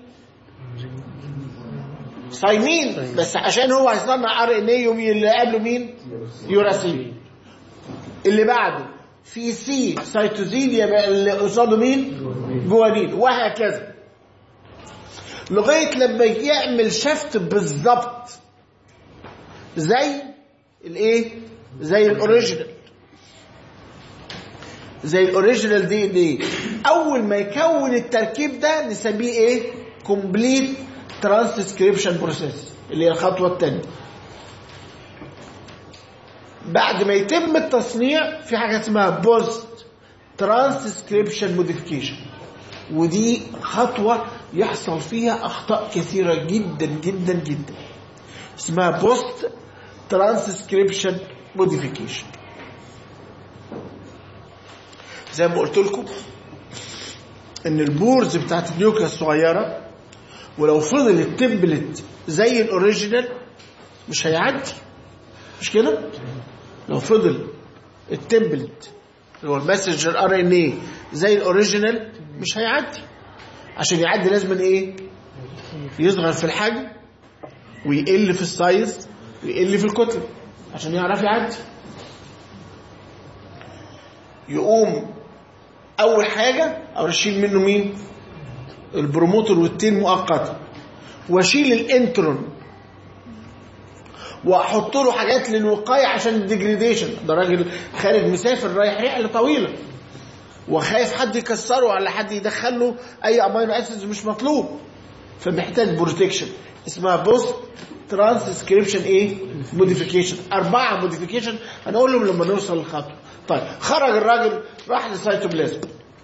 صايمين بس عشان هو هيصنع ار ان ايه يقوم اللي يقابله مين يوراسين اللي بعده في سي سيتوزين يبقى اللي قصاده مين جوانين وهكذا لغايه لما يعمل شفت بالظبط زي الايه زي الاوريجينال زي الاوريجينال دي ان ايه اول ما يكون التركيب ده نسميه ايه كومبليت ترانسكريبشن بروسيس اللي هي الخطوه الثانيه بعد ما يتم التصنيع في حاجه اسمها بوست ترانسكريبشن موديفيكيشن ودي خطوه يحصل فيها اخطاء كثيره جدا جدا جدا اسمها بوست ترانسكريبشن موديفيكيشن زي ما قلت لكم ان البورز بتاعت النيوكليس الصغيره ولو فضل التمبلت زي الاوريجينال مش هيعدي مش كده لو فضل التمبلت اللي هو المسجر ار ان ايه زي الاوريجينال مش هيعدي عشان يعدي لازم ايه يصغر في الحجم ويقل في السايز ويقل في الكتله عشان يعرف يعدي يقوم اول حاجه اشيل منه مين البروموتور والتين مؤقتا واشيل الانترون واحط له حاجات للوقايه عشان الديجريديشن ده راجل خارج مسافر رايح رحله طويله وخايف حد يكسره ولا حد يدخل له اي امينو اسيدز مش مطلوب فمحتاج بروتكشن اسمها بوست ترانسكريبشن ايه موديفيكيشن اربعه موديفيكيشن هنقولهم لما نوصل للخطوه طيب خرج الراجل راح للسيتوبلازم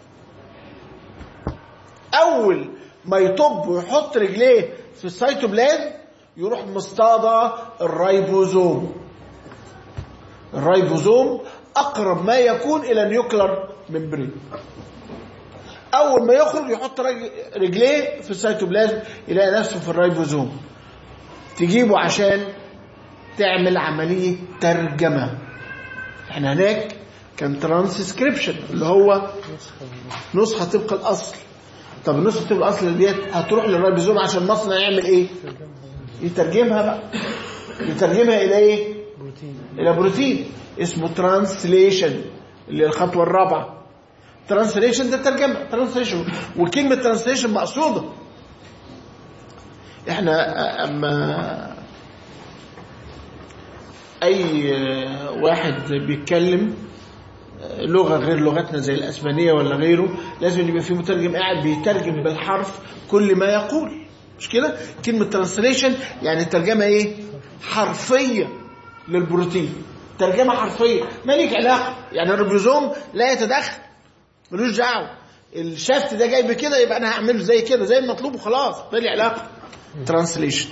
اول ما يطب ويحط رجليه في السيتوبلازم يروح مصطادة الرايبوزوم الرايبوزوم اقرب ما يكون الى نيوكلر ممبرين اول ما يخرج يحط رج- رجليه في السيتوبلازم يلاقي نفسه في الرايبوزوم تجيبه عشان تعمل عملية ترجمة احنا هناك كان ترانسكريبشن اللي هو نسخة طبق الأصل طب النسخة طبق الأصل ديت هتروح للرايبوزوم عشان المصنع يعمل ايه يترجمها بقى يترجمها إلى ايه بروتين إلى بروتين اسمه ترانسليشن اللي هي الخطوة الرابعة ترانسليشن ده ترجمة ترانسليشن وكلمة ترانسليشن مقصودة احنا اما اي واحد بيتكلم لغة غير لغتنا زي الاسبانية ولا غيره لازم يبقى في مترجم قاعد بيترجم بالحرف كل ما يقول مش كده كلمة ترانسليشن يعني ترجمة ايه حرفية للبروتين ترجمة حرفية مالك علاقة يعني الريبوزوم لا يتدخل ملوش دعوة الشفت ده جاي بكده يبقى انا هعمله زي كده زي المطلوب وخلاص مالي علاقة ترانسليشن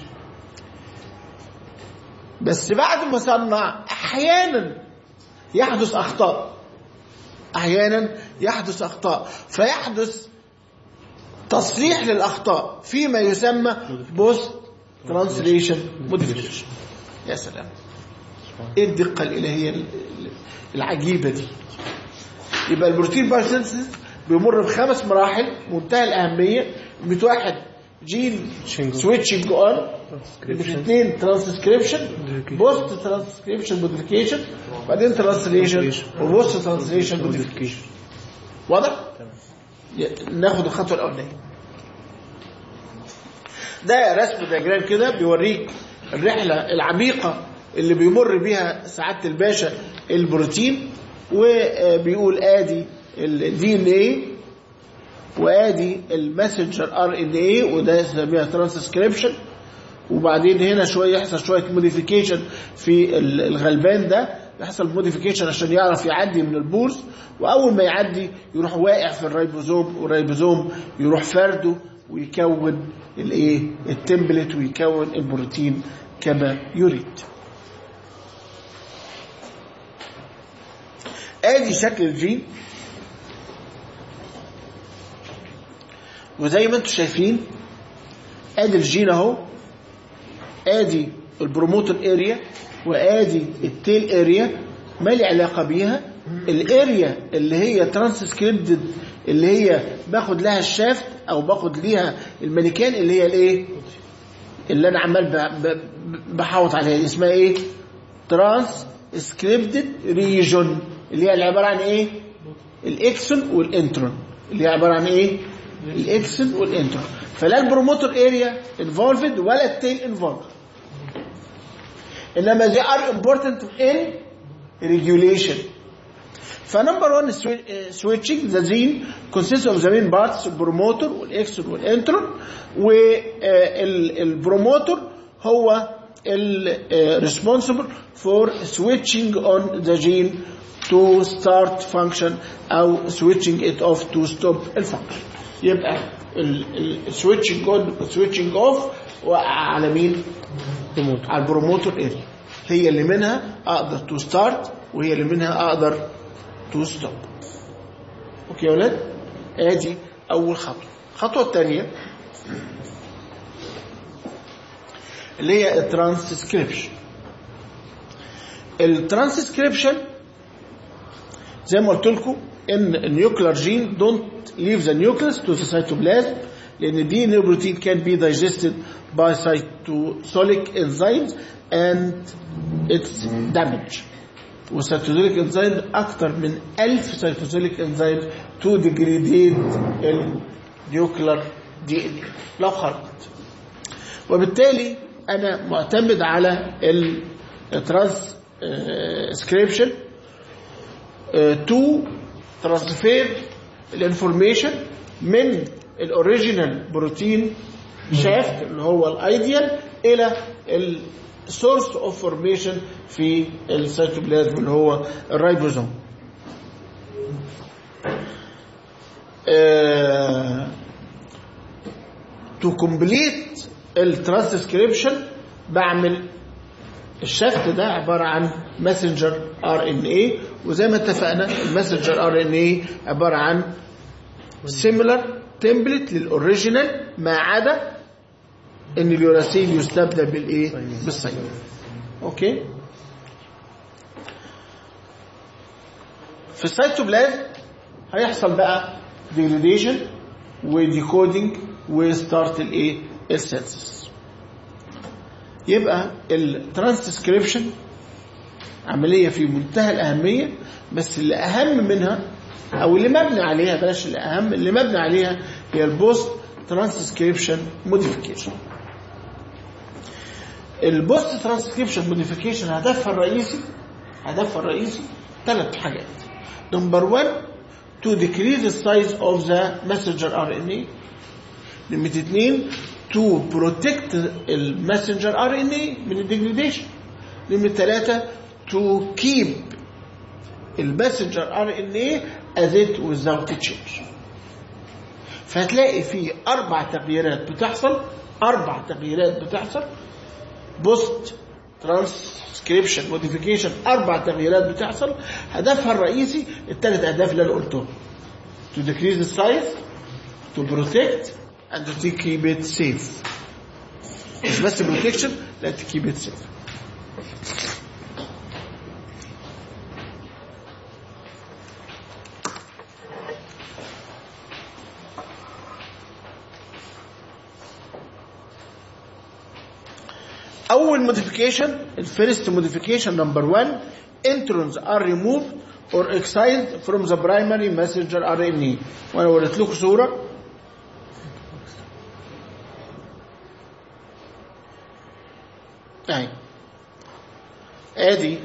بس بعد ما صنع احيانا يحدث اخطاء احيانا يحدث اخطاء فيحدث تصليح للاخطاء فيما يسمى بوست ترانسليشن موديفيكيشن يا سلام ايه الدقه الالهيه ال- ال- العجيبه دي يبقى البروتين بايوسينثيسيس بيمر بخمس مراحل منتهى الاهميه نمره واحد جين Switching. سويتشنج اون Transcription. اثنين ترانسكريبشن Modification. بوست ترانسكريبشن موديفيكيشن بعدين ترانسليشن Translation. وبوست ترانسليشن موديفيكيشن واضح؟ ي- ناخد الخطوه الاولانيه ده رسم دياجرام كده بيوريك الرحله العميقه اللي بيمر بيها سعاده الباشا البروتين وبيقول ادي الدي ان ايه وادي الماسنجر ار ان ايه وده يسميها ترانسكريبشن وبعدين هنا شويه يحصل شويه موديفيكيشن في ال- الغلبان ده يحصل موديفيكيشن عشان يعرف يعدي من البورز واول ما يعدي يروح واقع في الريبوزوم والريبوزوم يروح فرده ويكون الايه التمبلت ويكون البروتين كما يريد ادي شكل الجين وزي ما انتم شايفين ادي الجين اهو ادي البروموتر اريا وادي التيل اريا ما لي علاقه بيها الاريا اللي هي ترانسكريبتد اللي هي باخد لها الشافت او باخد ليها المانيكان اللي هي الايه اللي انا عمال ب- ب- بحوط عليها دي اسمها ايه ترانس سكريبتد ريجون اللي هي اللي عباره عن ايه الاكسون والانترون اللي هي عباره عن ايه الاكسون والانترون فلا البروموتر اريا انفولفد ولا التيل انفولفد انما they are important in regulation فنمبر 1 switching the gene consists of the main parts البروموتر والاكسون والانترون والبروموتر هو ال responsible for switching on the gene to start function او switching it off to stop الفانكشن يبقى السويتشنج اون والسويتشنج اوف على مين؟ على البروموتر اريا هي اللي منها اقدر تو ستارت وهي اللي منها اقدر تو ستوب اوكي يا ولاد ادي اول خطوه الخطوه الثانيه اللي هي الترانسكريبشن الترانسكريبشن زي ما قلت لكم ان النيوكلير جين دونت ليف ذا نيوكليس تو ذا سيتوبلازم لان دي نيوبروتين كان بي دايجستد باي سيتوسوليك انزيمز اند اتس دامج والسيتوزوليك انزيم اكتر من 1000 سيتوزوليك انزيم تو ديجريديت النيوكلير دي ان لو خرجت وبالتالي انا معتمد على الترانسكريبشن تو ترانسفير الانفورميشن من الاوريجينال بروتين شافت اللي هو الايديال الى السورس اوف فورميشن في السيتوبلازم اللي هو الرايبوزوم تو كومبليت الترانسكريبشن بعمل الشفت ده عبارة عن ماسنجر ار ان اي وزي ما اتفقنا الماسنجر ار ان اي عبارة عن سيميلر تمبلت للاوريجينال ما عدا ان اليوراسيل يستبدل بالايه بالصين اوكي في السيتوبلازم هيحصل بقى ديجريديشن وديكودينج وستارت الايه السنسس يبقى الترانسكريبشن عمليه في منتهى الاهميه بس اللي اهم منها او اللي مبني عليها بلاش الاهم اللي مبني عليها هي البوست ترانسكريبشن موديفيكيشن البوست ترانسكريبشن موديفيكيشن هدفها الرئيسي هدفها الرئيسي ثلاث حاجات نمبر 1 to decrease the size of the messenger RNA نمرة اثنين to protect المسنجر RNA من الديجريديشن نمرة ثلاثة to keep المسنجر RNA as it without change فهتلاقي في أربع تغييرات بتحصل أربع تغييرات بتحصل بوست ترانسكريبشن موديفيكيشن أربع تغييرات بتحصل هدفها الرئيسي الثلاث أهداف اللي أنا قلتهم to decrease the size to protect and to keep it safe مش بس protection لا to keep it safe اول modification الفيرست modification number one introns are removed or excised from the primary messenger RNA وانا وريت لكم صوره اهي ادي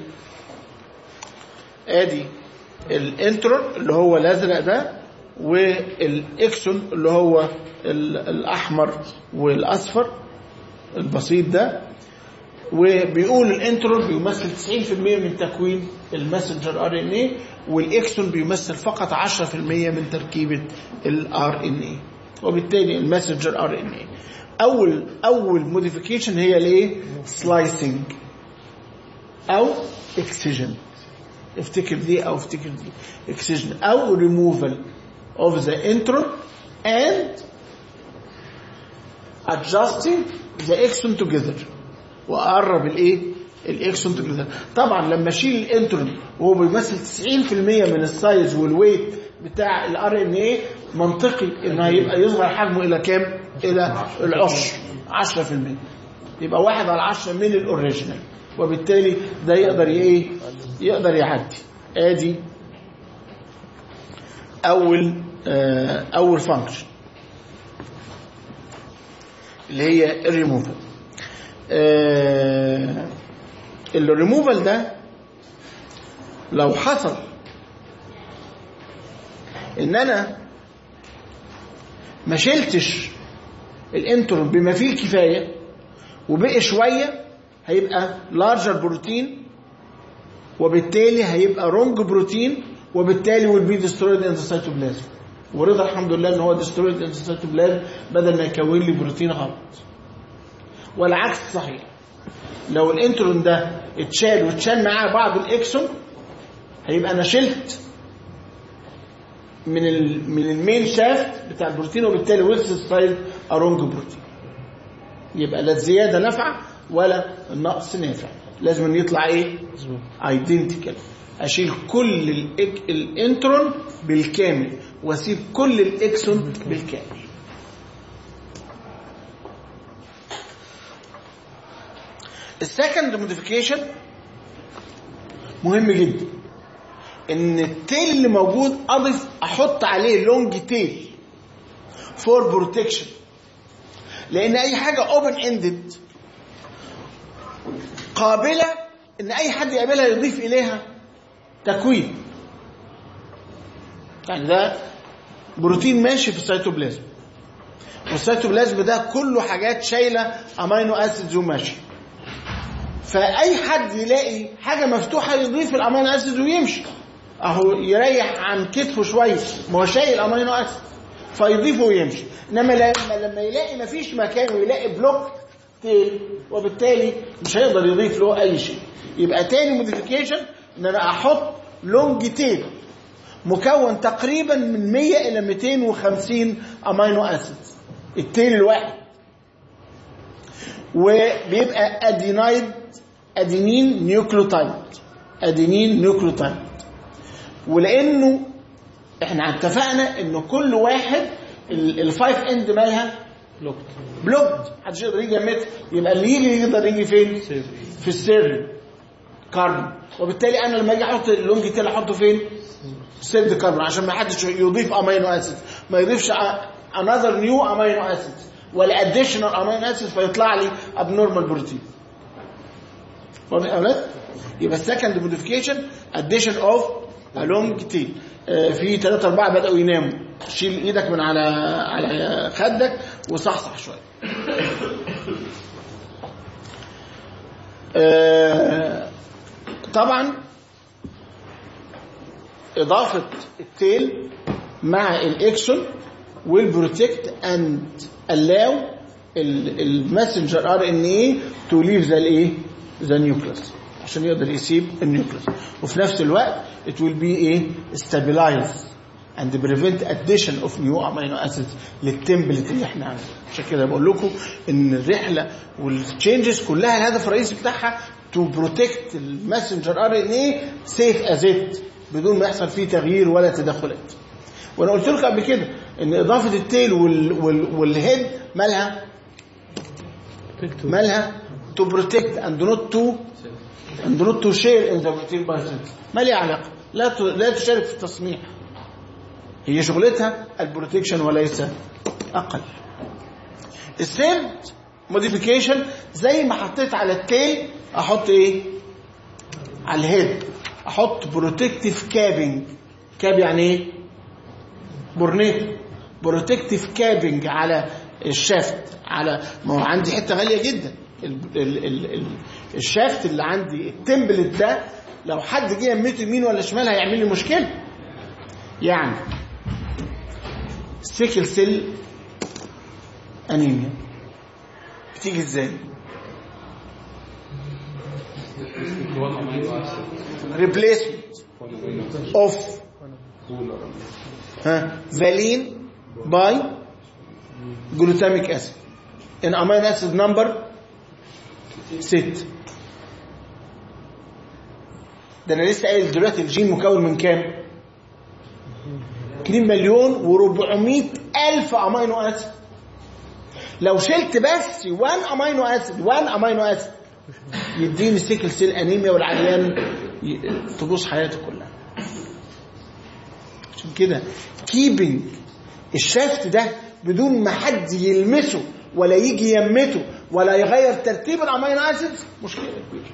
ادي الانترون اللي هو الازرق ده والاكسون اللي هو ال- الاحمر والاصفر البسيط ده وبيقول الانترون بيمثل 90% من تكوين الماسنجر ار ان اي والاكسون بيمثل فقط 10% من تركيبه الار ان اي وبالتالي الماسنجر ار ان اي اول اول موديفيكيشن هي الايه سلايسنج او اكسجن افتكر دي او افتكر دي اكسجن او removal of the intron and adjusting the exon together واقرب الايه الاكسون توجذر طبعا لما اشيل الانترون وهو بيمثل 90% من السايز والويت بتاع الار ان ايه منطقي انه هيبقى يصغر حجمه الى كام الى العشر 10% يبقى واحد على 10 من الاوريجينال وبالتالي ده يقدر ايه يقدر يعدي ادي اول آه اول فانكشن اللي هي الريموفال آه الريموفال ده لو حصل ان انا ما شلتش الانترون بما فيه الكفايه وبقي شويه هيبقى لارجر بروتين وبالتالي هيبقى رونج بروتين وبالتالي will be destroyed in the cytoplasm ورضا الحمد لله ان هو destroyed in the cytoplasm بدل ما يكون لي بروتين غلط والعكس صحيح لو الانترون ده اتشال واتشال معاه بعض الاكسون هيبقى انا شلت من ال من المين شافت بتاع البروتين وبالتالي ويلس ستايل ارونج بروتين يبقى لا الزياده نافعه ولا النقص نافع لازم أن يطلع ايه ايدنتيكال اشيل كل الإك... الانترون بالكامل واسيب كل الاكسون بالكامل السكند موديفيكيشن مهم جدا ان التيل اللي موجود اضف احط عليه لونج تيل فور بروتكشن لان اي حاجه اوبن اندد قابله ان اي حد يقابلها يضيف اليها تكوين يعني ده بروتين ماشي في السيتوبلازم والسيتوبلازم ده كله حاجات شايله امينو اسيدز وماشي فاي حد يلاقي حاجه مفتوحه يضيف الامينو اسيد ويمشي اهو يريح عن كتفه شويه ما هو شايل امينو اسيد فيضيفه ويمشي انما لما لما يلاقي ما فيش مكان ويلاقي بلوك تيل وبالتالي مش هيقدر يضيف له اي شيء يبقى تاني موديفيكيشن ان انا احط لونج تيل مكون تقريبا من 100 الى 250 امينو اسيد التيل الواحد وبيبقى ادينايد ادينين نيوكليوتايد ادينين نيوكليوتايد ولانه احنا اتفقنا ان كل واحد ال- الفايف اند مالها لوكت بلوكد محدش يقدر يجي يمت يبقى اللي يجي يقدر يجي فين في السر كاربون وبالتالي انا لما اجي احط اللونج تيل احطه فين سيرد كاربون عشان ما حدش يضيف امينو اسيد ما يضيفش انذر نيو امينو اسيد ولا اديشنال امينو اسيد فيطلع لي ابنورمال بروتين واضح يا اولاد يبقى السكند موديفيكيشن اديشن اوف لونج تيل في 3 4 بداوا يناموا شيل ايدك من على على خدك وصحصح شويه آه، طبعا اضافه التيل مع الاكسون will protect and allow الماسنجر ار ان اي تو ليف ذا الايه ذا نيوكليس عشان يقدر يسيب النيوكليس وفي نفس الوقت it will be ايه stabilize and prevent addition of new amino acids للتمبلت اللي احنا عاملينه عشان كده بقول لكم ان الرحله والتشينجز كلها الهدف الرئيسي بتاعها to protect الماسنجر ار ان اي safe as it بدون ما يحصل فيه تغيير ولا تدخلات وانا قلت لكم قبل كده ان اضافه التيل وال وال والهيد مالها مالها to protect and not to and not to share in the protein biosynthesis ما ليها علاقه لا ت- لا تشارك في التصنيع هي شغلتها البروتكشن وليس اقل الثيرد موديفيكيشن زي ما حطيت على التيل احط ايه على الهيد احط بروتكتيف كابنج كاب يعني ايه بورنيت بروتكتيف كابنج على الشافت على ما هو عندي حته غاليه جدا ال ال ال ال الشافت اللي عندي التمبلت ده لو حد جه يمته يمين ولا شمال هيعمل لي مشكله يعني سيكل سيل انيميا بتيجي ازاي replacement of ها valine by glutamic acid in amino acid number 6 ده انا لسه قايل دلوقتي الجين مكون من كام 2 مليون و400 الف امينو اسيد لو شلت بس 1 امينو اسيد 1 امينو اسيد يديني سيكل سيل انيميا والعيان ي- تبوظ حياته كلها عشان كده كيبنج الشافت ده بدون ما حد يلمسه ولا يجي يمته ولا يغير ترتيب الامينو اسيد مشكله كبيره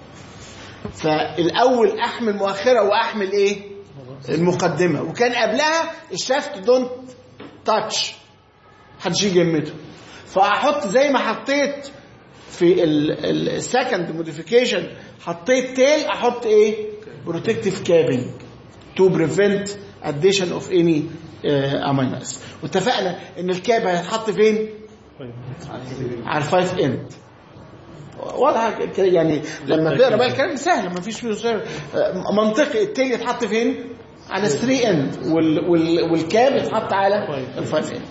فالاول احمل مؤخره واحمل ايه المقدمه وكان قبلها الشافت دونت تاتش محدش يجي يمته فاحط زي ما حطيت في السكند موديفيكيشن حطيت تيل احط ايه بروتكتيف كابنج تو بريفنت اديشن اوف اني امينو اسيد واتفقنا ان الكاب هيتحط فين على الفايف اند واضحه كده يعني لما تقرا بقى الكلام سهل ما فيش فيه سهل. آه، منطقي التيل يتحط فين على الثري اند وال وال والكاب يتحط على الفايف اند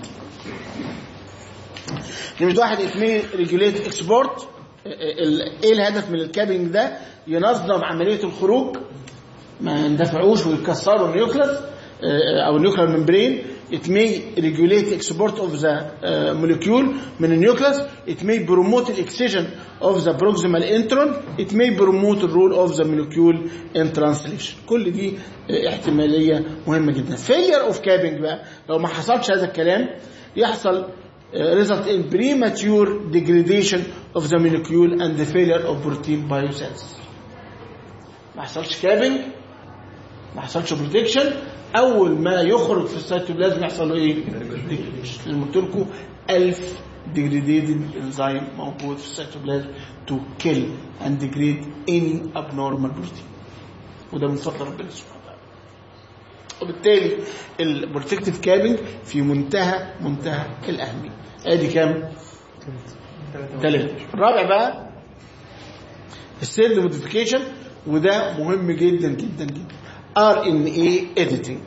نمرة واحد اسمه ريجوليت اكسبورت ايه الهدف من الكابنج ده ينظم عمليه الخروج ما يندفعوش ويكسروا النيوكلس آه، او النيوكلير ممبرين it may regulate export of the uh, molecule من النيوكلس it may promote the excision of the proximal intron it may promote the role of the molecule in translation كل دي آه، احتمالية مهمة جدا failure of capping بقى لو ما حصلش هذا الكلام يحصل uh, result in premature degradation of the molecule and the failure of protein biocells ما حصلش كابنج ما حصلش بروتكشن اول ما يخرج في السيتوبلازم يحصل له ايه degradation. زي ما قلت لكم 1000 degraded انزيم موجود في السيتوبلازم to kill and degrade any abnormal protein وده من فضل ربنا سبحانه وتعالى وبالتالي البروتكتيف كابنج في منتهى منتهى الاهميه ادي كام ثلاثة الرابع بقى السيل موديفيكيشن وده مهم جدا جدا جدا ار ان اي اديتنج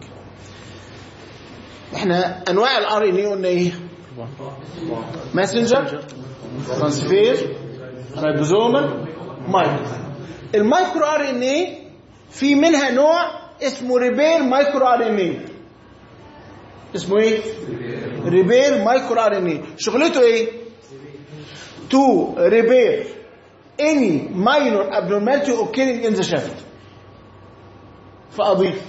احنا انواع الار ان اي قلنا ايه ماسنجر ترانسفير رايبوزومال مايكرو المايكرو ار ان اي في منها نوع اسمه ريبير مايكرو ار ان اي اسمه ايه ريبير مايكرو ار ان اي شغلته ايه to repair any minor abnormality occurring in the shaft فأضيف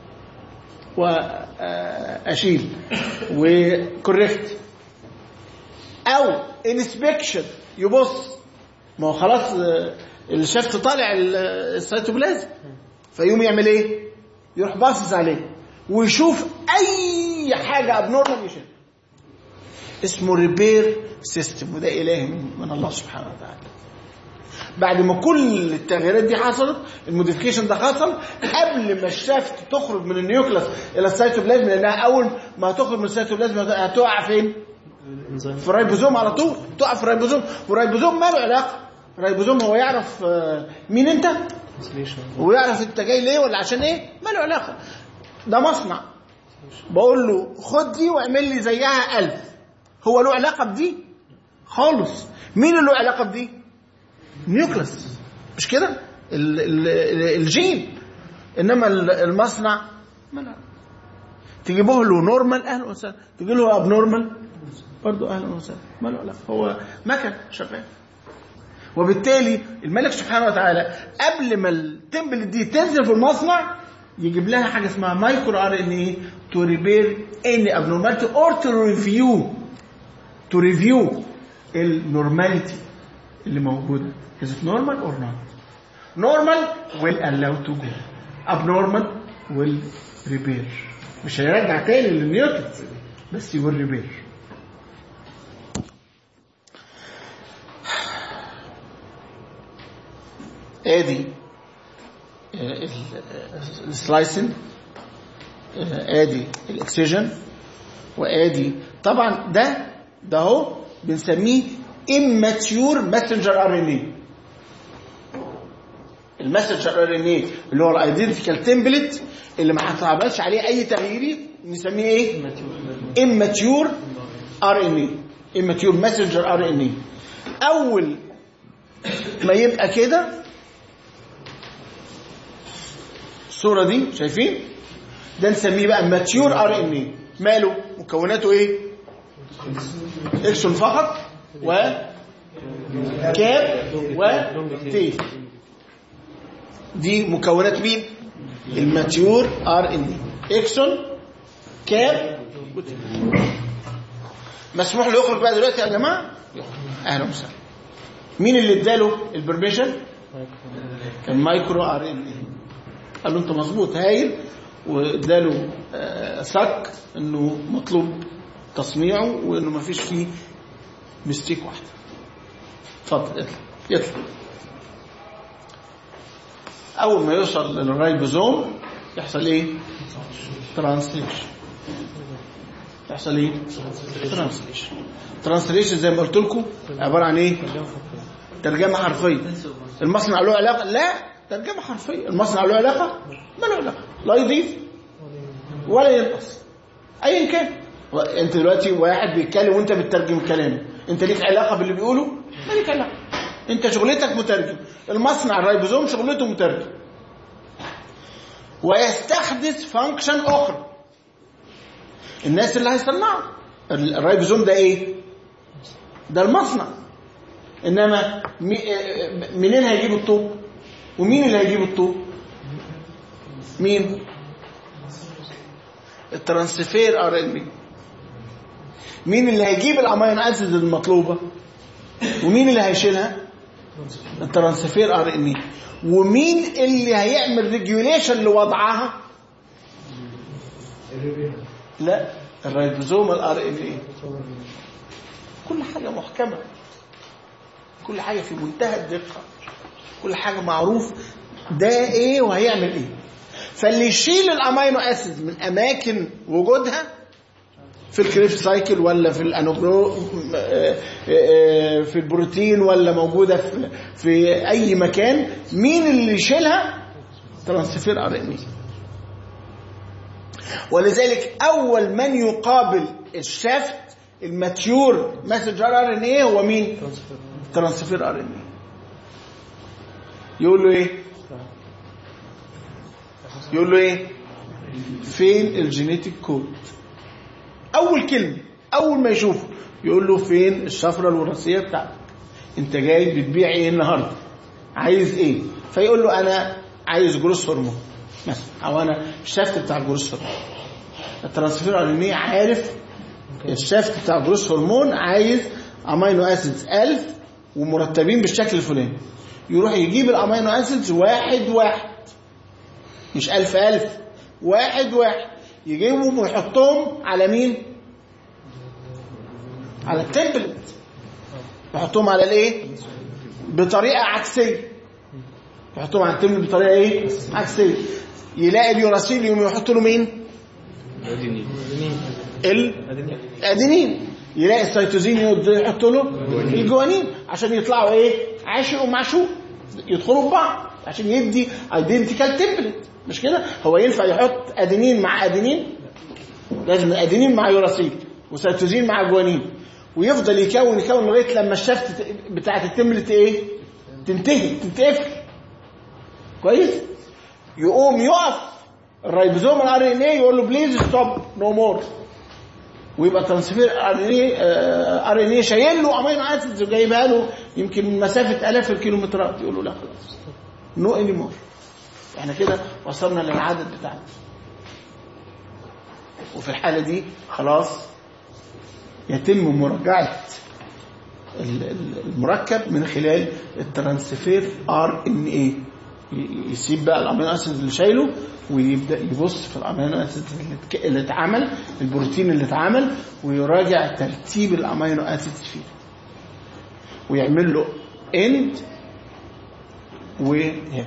وأشيل وكوريكت أو inspection يبص ما هو خلاص آه، الشفت طالع ال- السيتوبلازم فيقوم يعمل ايه؟ يروح باصص عليه ويشوف اي حاجه ابنورمال يشيل اسمه ريبير سيستم وده اله من, من الله سبحانه وتعالى بعد ما كل التغييرات دي حصلت الموديفيكيشن ده حصل قبل ما الشافت تخرج من النيوكلس الى السيتوبلازم لانها اول ما هتخرج من السيتوبلازم هتقع فين؟ في الريبوزوم على طول تقع في الريبوزوم والريبوزوم ما له علاقه الريبوزوم هو يعرف آه، مين انت ويعرف انت جاي ليه ولا عشان ايه ما له علاقه ده مصنع بقول له خد دي واعمل لي زيها ألف هو له علاقه بدي خالص مين اللي له علاقه بدي نيوكلس مش كده ال- ال- ال- الجين انما ال- المصنع ما له تجيبوه له نورمال اهلا وسهلا تجي له اب نورمال برضه اهلا وسهلا ما له علاقه هو مكن شغال وبالتالي الملك سبحانه وتعالى قبل ما التمبل دي تنزل في المصنع يجيب لها حاجه اسمها مايكرو ار ان اي تو ريبير اني ابنورماليتي اور تو ريفيو تو ريفيو النورماليتي اللي موجوده از ات نورمال اور نوت نورمال will allow to go abnormal will repair مش هيرجع تاني للنيوتن بس يقول ريبير ادي السلايسن ادي الاكسجين وادي طبعا ده ده اهو بنسميه immature messenger RNA المسجر ار ان اي اللي هو الايدنتيكال تمبلت اللي ما هتعملش عليه اي تغيير نسميه ايه immature ار ان اي immature messenger ار ان اي اول ما يبقى كده الصوره دي شايفين ده نسميه بقى mature ار ان اي ماله مكوناته ايه اكسون فقط و كاب وتي دي مكونات مين الماتيور ار ان دي اكسون كاب وتي. مسموح له يخرج بقى دلوقتي يا جماعه اهلا وسهلا مين اللي اداله البرميشن كان مايكرو ار ان اي قال له انت مظبوط هايل واداله آه، صك انه مطلوب تصنيعه وانه ما فيش فيه مستيك واحده اتفضل اطلع يطلع اول ما يوصل للرايبوزوم يحصل ايه ترانسليشن يحصل ايه ترانسليشن ترانسليشن زي ما قلت لكم عباره عن ايه ترجمه حرفيه المصنع له علاقه لا ترجمه حرفيه المصنع له علاقه ما له علاقه لا يضيف ولا ينقص ايا كان و- انت دلوقتي واحد بيتكلم وانت بتترجم كلامه انت ليك علاقه باللي بيقوله ما ليك علاقه انت شغلتك مترجم المصنع الرايبوزوم شغلته مترجم ويستحدث فانكشن اخرى الناس اللي هيصنعوا ال- الرايبوزوم ده ايه ده المصنع انما مي- اه- منين هيجيب الطوب ومين اللي هيجيب الطوب مين الترانسفير ار ان مين اللي هيجيب الامينو اسيد المطلوبه ومين اللي هيشيلها الترانسفير ار ان ومين اللي هيعمل ريجوليشن لوضعها لا الريبوزوم الار ان اي كل حاجه محكمه كل حاجه في منتهى الدقه كل حاجه معروف ده ايه وهيعمل ايه فاللي يشيل الامينو اسيد من اماكن وجودها في الكريب سايكل ولا في الانوجرو في البروتين ولا موجوده في في اي مكان مين اللي يشيلها ترانسفير ار ان ولذلك اول من يقابل الشافت الماتيور ماسنجر ار ان ايه هو مين ترانسفير ار ان ايه يقول له ايه يقول له ايه فين الجينيتيك كود اول كلمه اول ما يشوفه يقول له فين الشفره الوراثيه بتاعتك انت جاي بتبيع ايه النهارده عايز ايه فيقول له انا عايز جروس هرمون مثلا او انا الشافت بتاع الجروس هرمون الترانسفير ار ان عارف الشافت بتاع الجروس هرمون عايز امينو اسيدز 1000 ومرتبين بالشكل الفلاني يروح يجيب الامينو اسيدز واحد واحد مش ألف ألف واحد واحد يجيبهم ويحطهم على مين على التمبلت يحطهم على الايه بطريقه عكسيه يحطهم على التمبلت بطريقه ايه عكسيه يلاقي اليوراسيل يقوم يحط له مين الادينين يلاقي السيتوزين يحط له الجوانين عشان يطلعوا ايه عاشق ومعشوق يدخلوا في بعض عشان يدي ايدنتيكال تمبلت مش كده هو ينفع يحط ادينين مع ادينين لازم ادينين مع يوراسيل وسيتوزين مع جوانين ويفضل يكون يكون لغايه لما الشفت بتاعه التمبلت ايه تنتهي تنتقفل كويس يقوم يقف الريبوزوم الار ان اي يقول له بليز ستوب نو مور ويبقى ترانسفير ار ان اي ار ان اي شايل له امينو اسيدز وجايبها له يمكن من مسافه الاف الكيلومترات يقول له لا خلاص نو اني مور احنا كده وصلنا للعدد بتاعنا وفي الحاله دي خلاص يتم مراجعه ال- ال- المركب من خلال الترانسفير ار ان اي ي- يسيب بقى الامينو اسيد اللي شايله ويبدا يبص في الامينو اسيد اللي اتك- اللي اتعمل البروتين اللي اتعمل ويراجع ترتيب الامينو اسيد فيه ويعمل له اند وهيد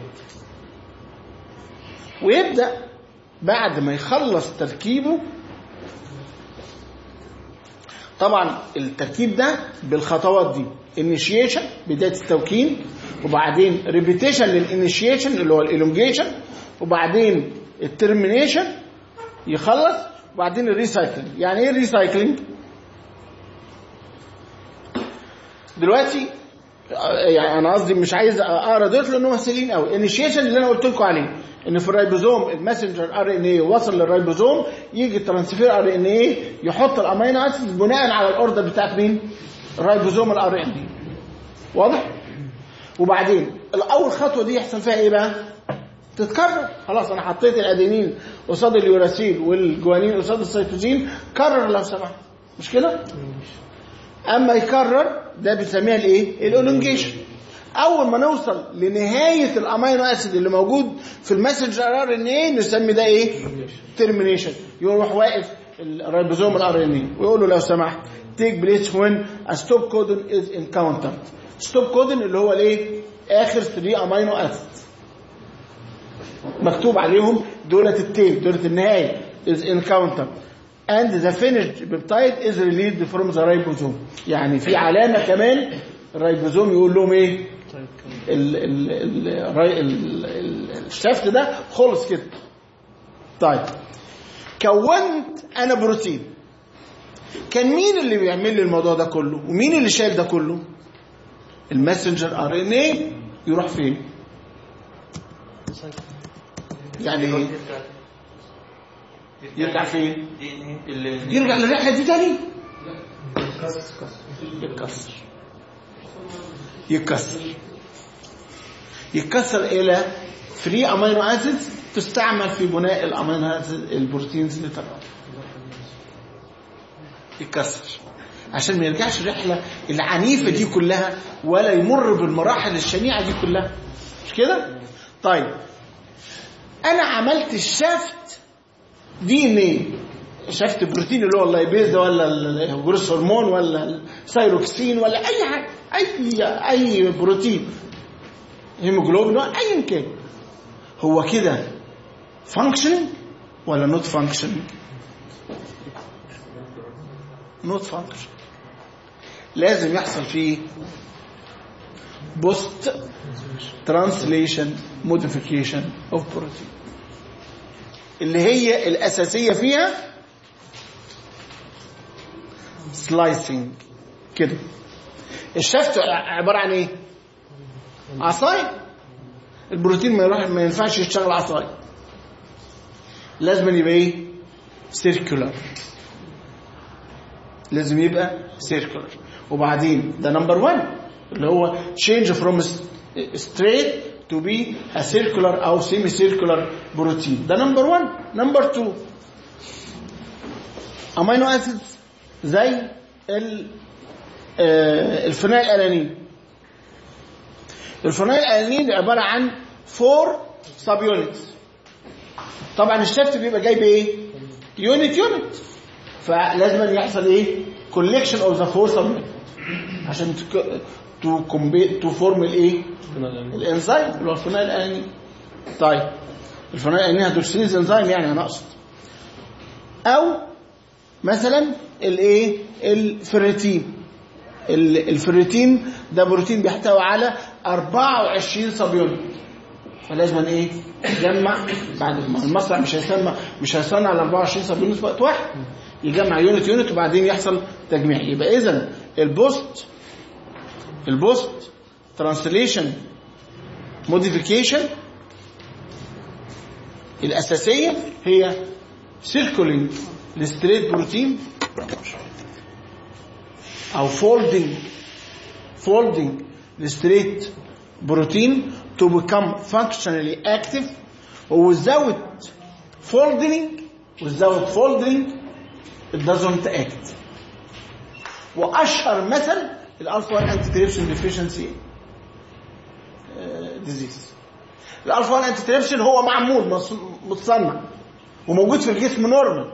ويبدا بعد ما يخلص تركيبه طبعا التركيب ده بالخطوات دي انيشيشن بدايه التوكين وبعدين ريبيتيشن للانيشيشن اللي هو الالونجيشن وبعدين الترمينيشن يخلص وبعدين الريسايكلينج يعني ايه الريسايكلينج دلوقتي آه، يعني انا قصدي مش عايز اقرا دول لانهم سهلين قوي انيشيشن اللي انا قلت لكم عليه ان في الريبوزوم الماسنجر ار ان اي وصل للريبوزوم يجي الترانسفير ار ان اي يحط الامينو اسيد بناء على الاوردر بتاعت مين؟ الريبوزوم الار ان اي واضح؟ وبعدين الاول خطوه دي يحصل فيها ايه بقى؟ تتكرر خلاص انا حطيت الادينين قصاد اليوراسيل والجوانين قصاد السيتوزين كرر لو سمحت مش كده؟ اما يكرر ده بنسميها الايه الالونجيشن اول ما نوصل لنهايه الامينو اسيد اللي موجود في الماسنجر ار ان اي نسمي ده ايه ترمينيشن يروح واقف الريبوزوم الار ان اي ويقول له لو سمحت تيك بليس وين ستوب كودون از انكاونترد ستوب كودون اللي هو الايه اخر 3 امينو اسيد مكتوب عليهم دولة التيل دولة النهاية is encountered and the finished peptide is released from the ribosome يعني في علامة كمان الريبوزوم يقول لهم ايه ال ال ال الري- ال ال الشفت ده خلص كده طيب كونت انا بروتين كان مين اللي بيعمل لي الموضوع ده كله ومين اللي شايل ده كله الماسنجر ار ان اي يروح فين يعني ايه يرجع فين يرجع للرحله دي تاني يتكسر يتكسر يتكسر الى فري امينو اسيدز تستعمل في بناء الامينو اسيد البروتينز اللي طلعوا يتكسر عشان ما يرجعش الرحله العنيفه دي كلها ولا يمر بالمراحل الشنيعه دي كلها مش كده طيب انا عملت الشفت دي ان ايه شفت بروتين اللي هو اللايبيز ده ولا الجروس هرمون ولا السيروكسين ولا اي حاجه اي اي بروتين هيموجلوبين ايا كان هو كده فانكشننج ولا نوت فانكشننج نوت فانكشن لازم يحصل فيه بوست ترانسليشن موديفيكيشن اوف بروتين اللي هي الاساسيه فيها سلايسنج كده الشفت عباره عن ايه عصايه البروتين ما يروح ما ينفعش يشتغل عصايه لازم يبقى ايه سيركولار لازم يبقى سيركولار وبعدين ده نمبر 1 اللي هو change from straight to be a circular او semi circular protein ده نمبر 1 نمبر 2 امينو اسيدز زي ال آه، الفينايل الانين الفينايل الانين عباره عن 4 سب يونتس طبعا الشفت بيبقى جايب ايه يونت يونت فلازم يحصل ايه كوليكشن اوف ذا فور سب عشان تو تو فورم الايه الانزيم اللي هو الفينايل الانين طيب الفينايل الانين هيدروكسيليز انزيم يعني انا اقصد او مثلا الايه الفريتين ال- الفريتين ده بروتين بيحتوي على 24 سب يونت فلازم ايه يجمع بعد ما المصنع مش هيسمى مش هيصنع ال 24 سب يونت في وقت واحد يجمع يونت يونت وبعدين يحصل تجميع يبقى اذا البوست البوست ترانسليشن موديفيكيشن الاساسيه هي سيركولينج الستريت بروتين او فولدنج فولدنج الستريت بروتين to become functionally active without folding without folding it doesn't act واشهر مثل الالفا انتي تريبسين ديفيشنسي ديزيز الالفا 1 انتي تريبسين هو معمول مص- متصنع وموجود في الجسم نورمال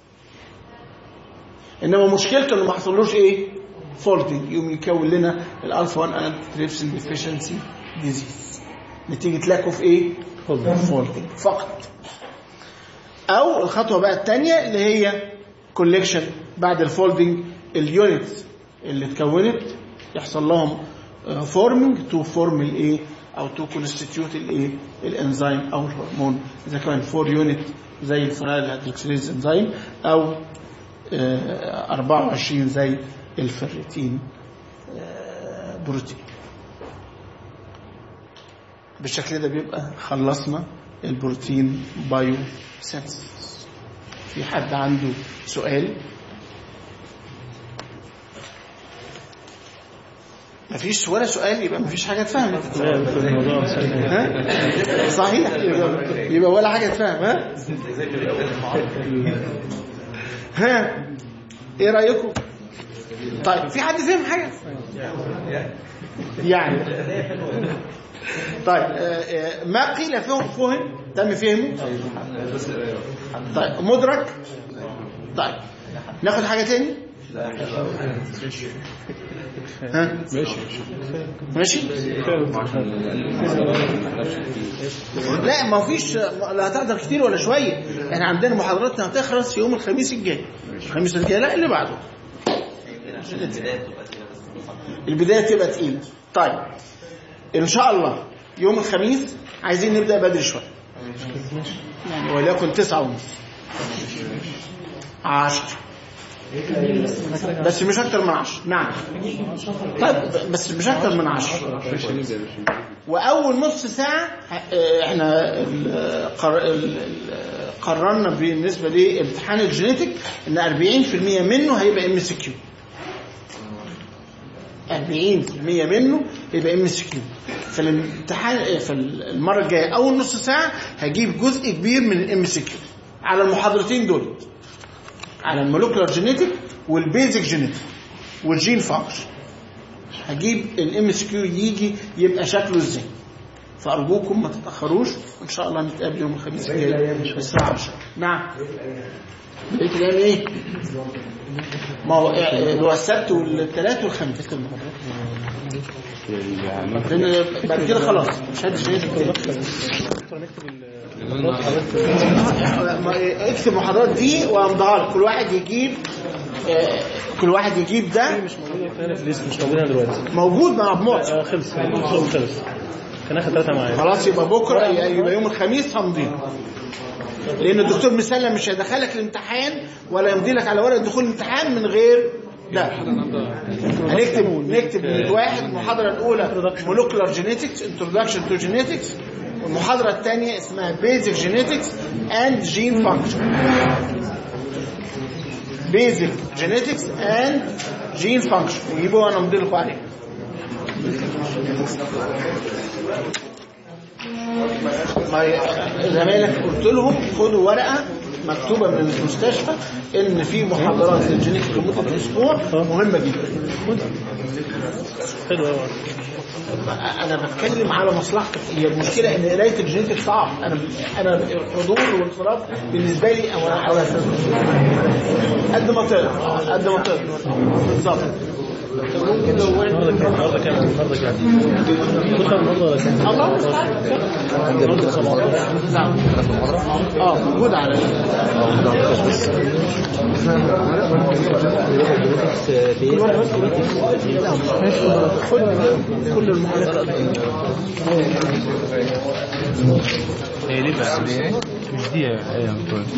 انما مشكلته انه ما حصلوش ايه فولدنج يقوم يكون لنا الالفا 1 انتي تريبسين ديفيشنسي ديزيز نتيجه لاك اوف ايه فولدنج فقط او الخطوه بقى الثانيه اللي هي كولكشن بعد الفولدنج اليونتس اللي اتكونت يحصل لهم فورمنج تو فورم الايه او تو كونستيتيوت الايه الانزيم او الهرمون اذا كان 4 يونت زي الفينايل هيدروكسيليز انزيم او آه، 24 زي الفريتين آه، بروتين بالشكل ده بيبقى خلصنا البروتين بايو سينثيسيس في حد عنده سؤال مفيش ولا سؤال يبقى مفيش حاجه اتفهمت لا يدخل الموضوع سهل. ها صحيح يبقى, يبقى ولا حاجه اتفهم ها ها ايه رايكم طيب في حد فهم حاجه يعني طيب آه، آه، ما قيل فهم فهم تم فهمه طيب مدرك طيب ناخد حاجه تاني ها ماشي لا ما فيش لا هتحضر كتير ولا شويه احنا عندنا محاضراتنا هتخلص يوم الخميس الجاي الخميس الجاي لا اللي بعده البدايه تبقى تقيله طيب ان شاء الله يوم الخميس عايزين نبدا بدري شويه يعني وليكن تسعة ونص عشر بس مش اكتر من عشر نعم طيب بس مش اكتر من عشر واول نص ساعه آه، احنا ال- قر- ال- ال- قررنا بالنسبه لامتحان الجينيتك ان 40% منه هيبقى ام سي كيو 40% منه يبقى ام سي كيو فالامتحان فالمره الجايه اول نص ساعه هجيب جزء كبير من الام سي كيو على المحاضرتين دول على المولكولار جينيتك والبيزك جينيتك والجين فانكشن هجيب الام اس كيو يجي يبقى شكله ازاي فارجوكم ما تتاخروش وان شاء الله نتقابل يوم الخميس الجاي الساعه 10 نعم بقيت الايام ايه ما هو اللي هو السبت والثلاث والخميس لان بعد كده خلاص مش حدش هيدخل ما- اكتب المحاضرات دي وامضيها لك كل واحد يجيب آه، كل واحد يجيب ده مش موجودة تاني في الليست مش موجودة دلوقتي موجود مع معطي آه، خلص خلص خلص كان اخر ثلاثة معايا خلاص يبقى بكره يبقى يوم الخميس همضيه لان الدكتور مسلم مش هيدخلك الامتحان ولا يمضي لك على ورقه دخول الامتحان من غير لا هنكتب نكتب من واحد المحاضره الاولى مولكولار جينيتكس انتروداكشن تو جينيتكس والمحاضره الثانيه اسمها بيزك جينيتكس اند جين فانكشن بيزك جينيتكس اند جين فانكشن يجيبوا انا امضي لكم عليه ما زمايلك قلت لهم خدوا ورقه مكتوبه من المستشفى ان في محاضرات للجينيتك لمده اسبوع مهمه جدا حلو قوي انا بتكلم على مصلحتك هي المشكله ان قرايه الجينيتك صعب انا انا الحضور والانصراف بالنسبه لي او او قد ما تقدر قد ما تقدر بالظبط ممكن لو النهارده كام النهارده كام النهارده كام كل النهارده ولا كام الله النهارده 17 نعم اه موجود على خد كل المحاضرات هي ليه بقى مش دي ايه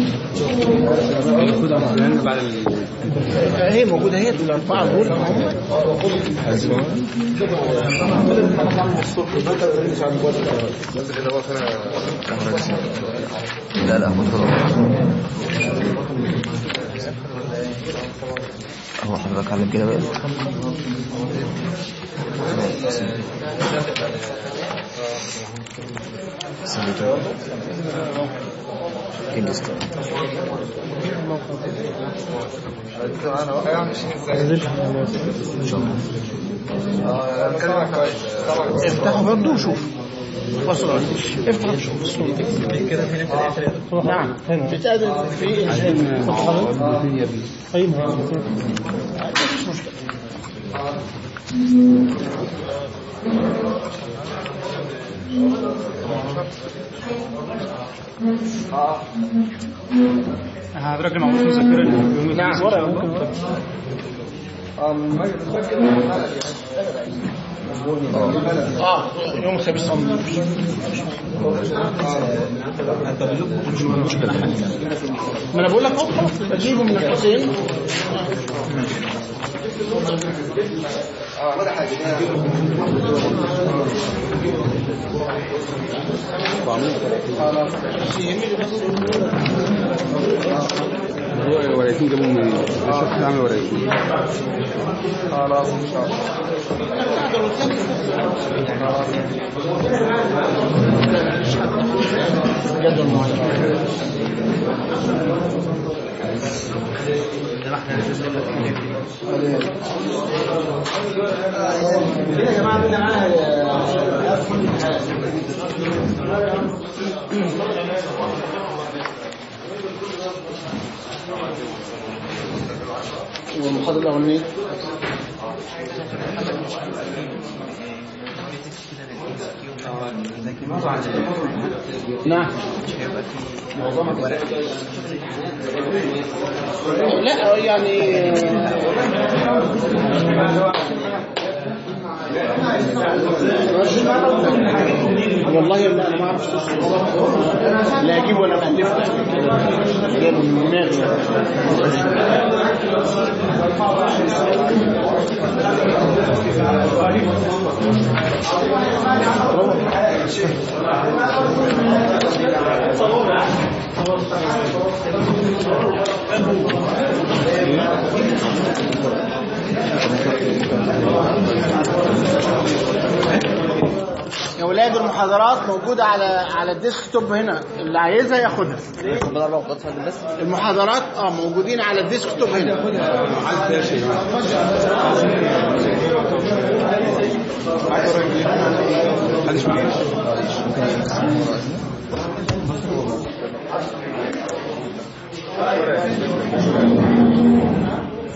بعد هي موجوده هي الاربعه دول لا لا خد خد هو حضرتك عامل كده بقى كندستان افتحوا برضه وشوف فصل افتح شوف كده في نفس الآخر نعم بتقابل في انزيم طيب مفيش مشكله حضرتك المفروض تذاكر يوم نعم. ورقة ممكن ورقة اه يوم الخميس ما انا بقول لك اهو خلاص بجيبه من الحسين هو ورقتين جابوا منين؟ شفت عامل ورقتين جدول معين يا جماعه مين معاها والمحاضرة الأولانية نعم لا يعني والله لا انا ما اعرفش لا اجيب ولا بالفه جايبه من دماغي يا ولاد المحاضرات موجودة على على الديسك توب هنا اللي عايزها ياخدها المحاضرات اه موجودين على الديسك توب هنا محدش معايا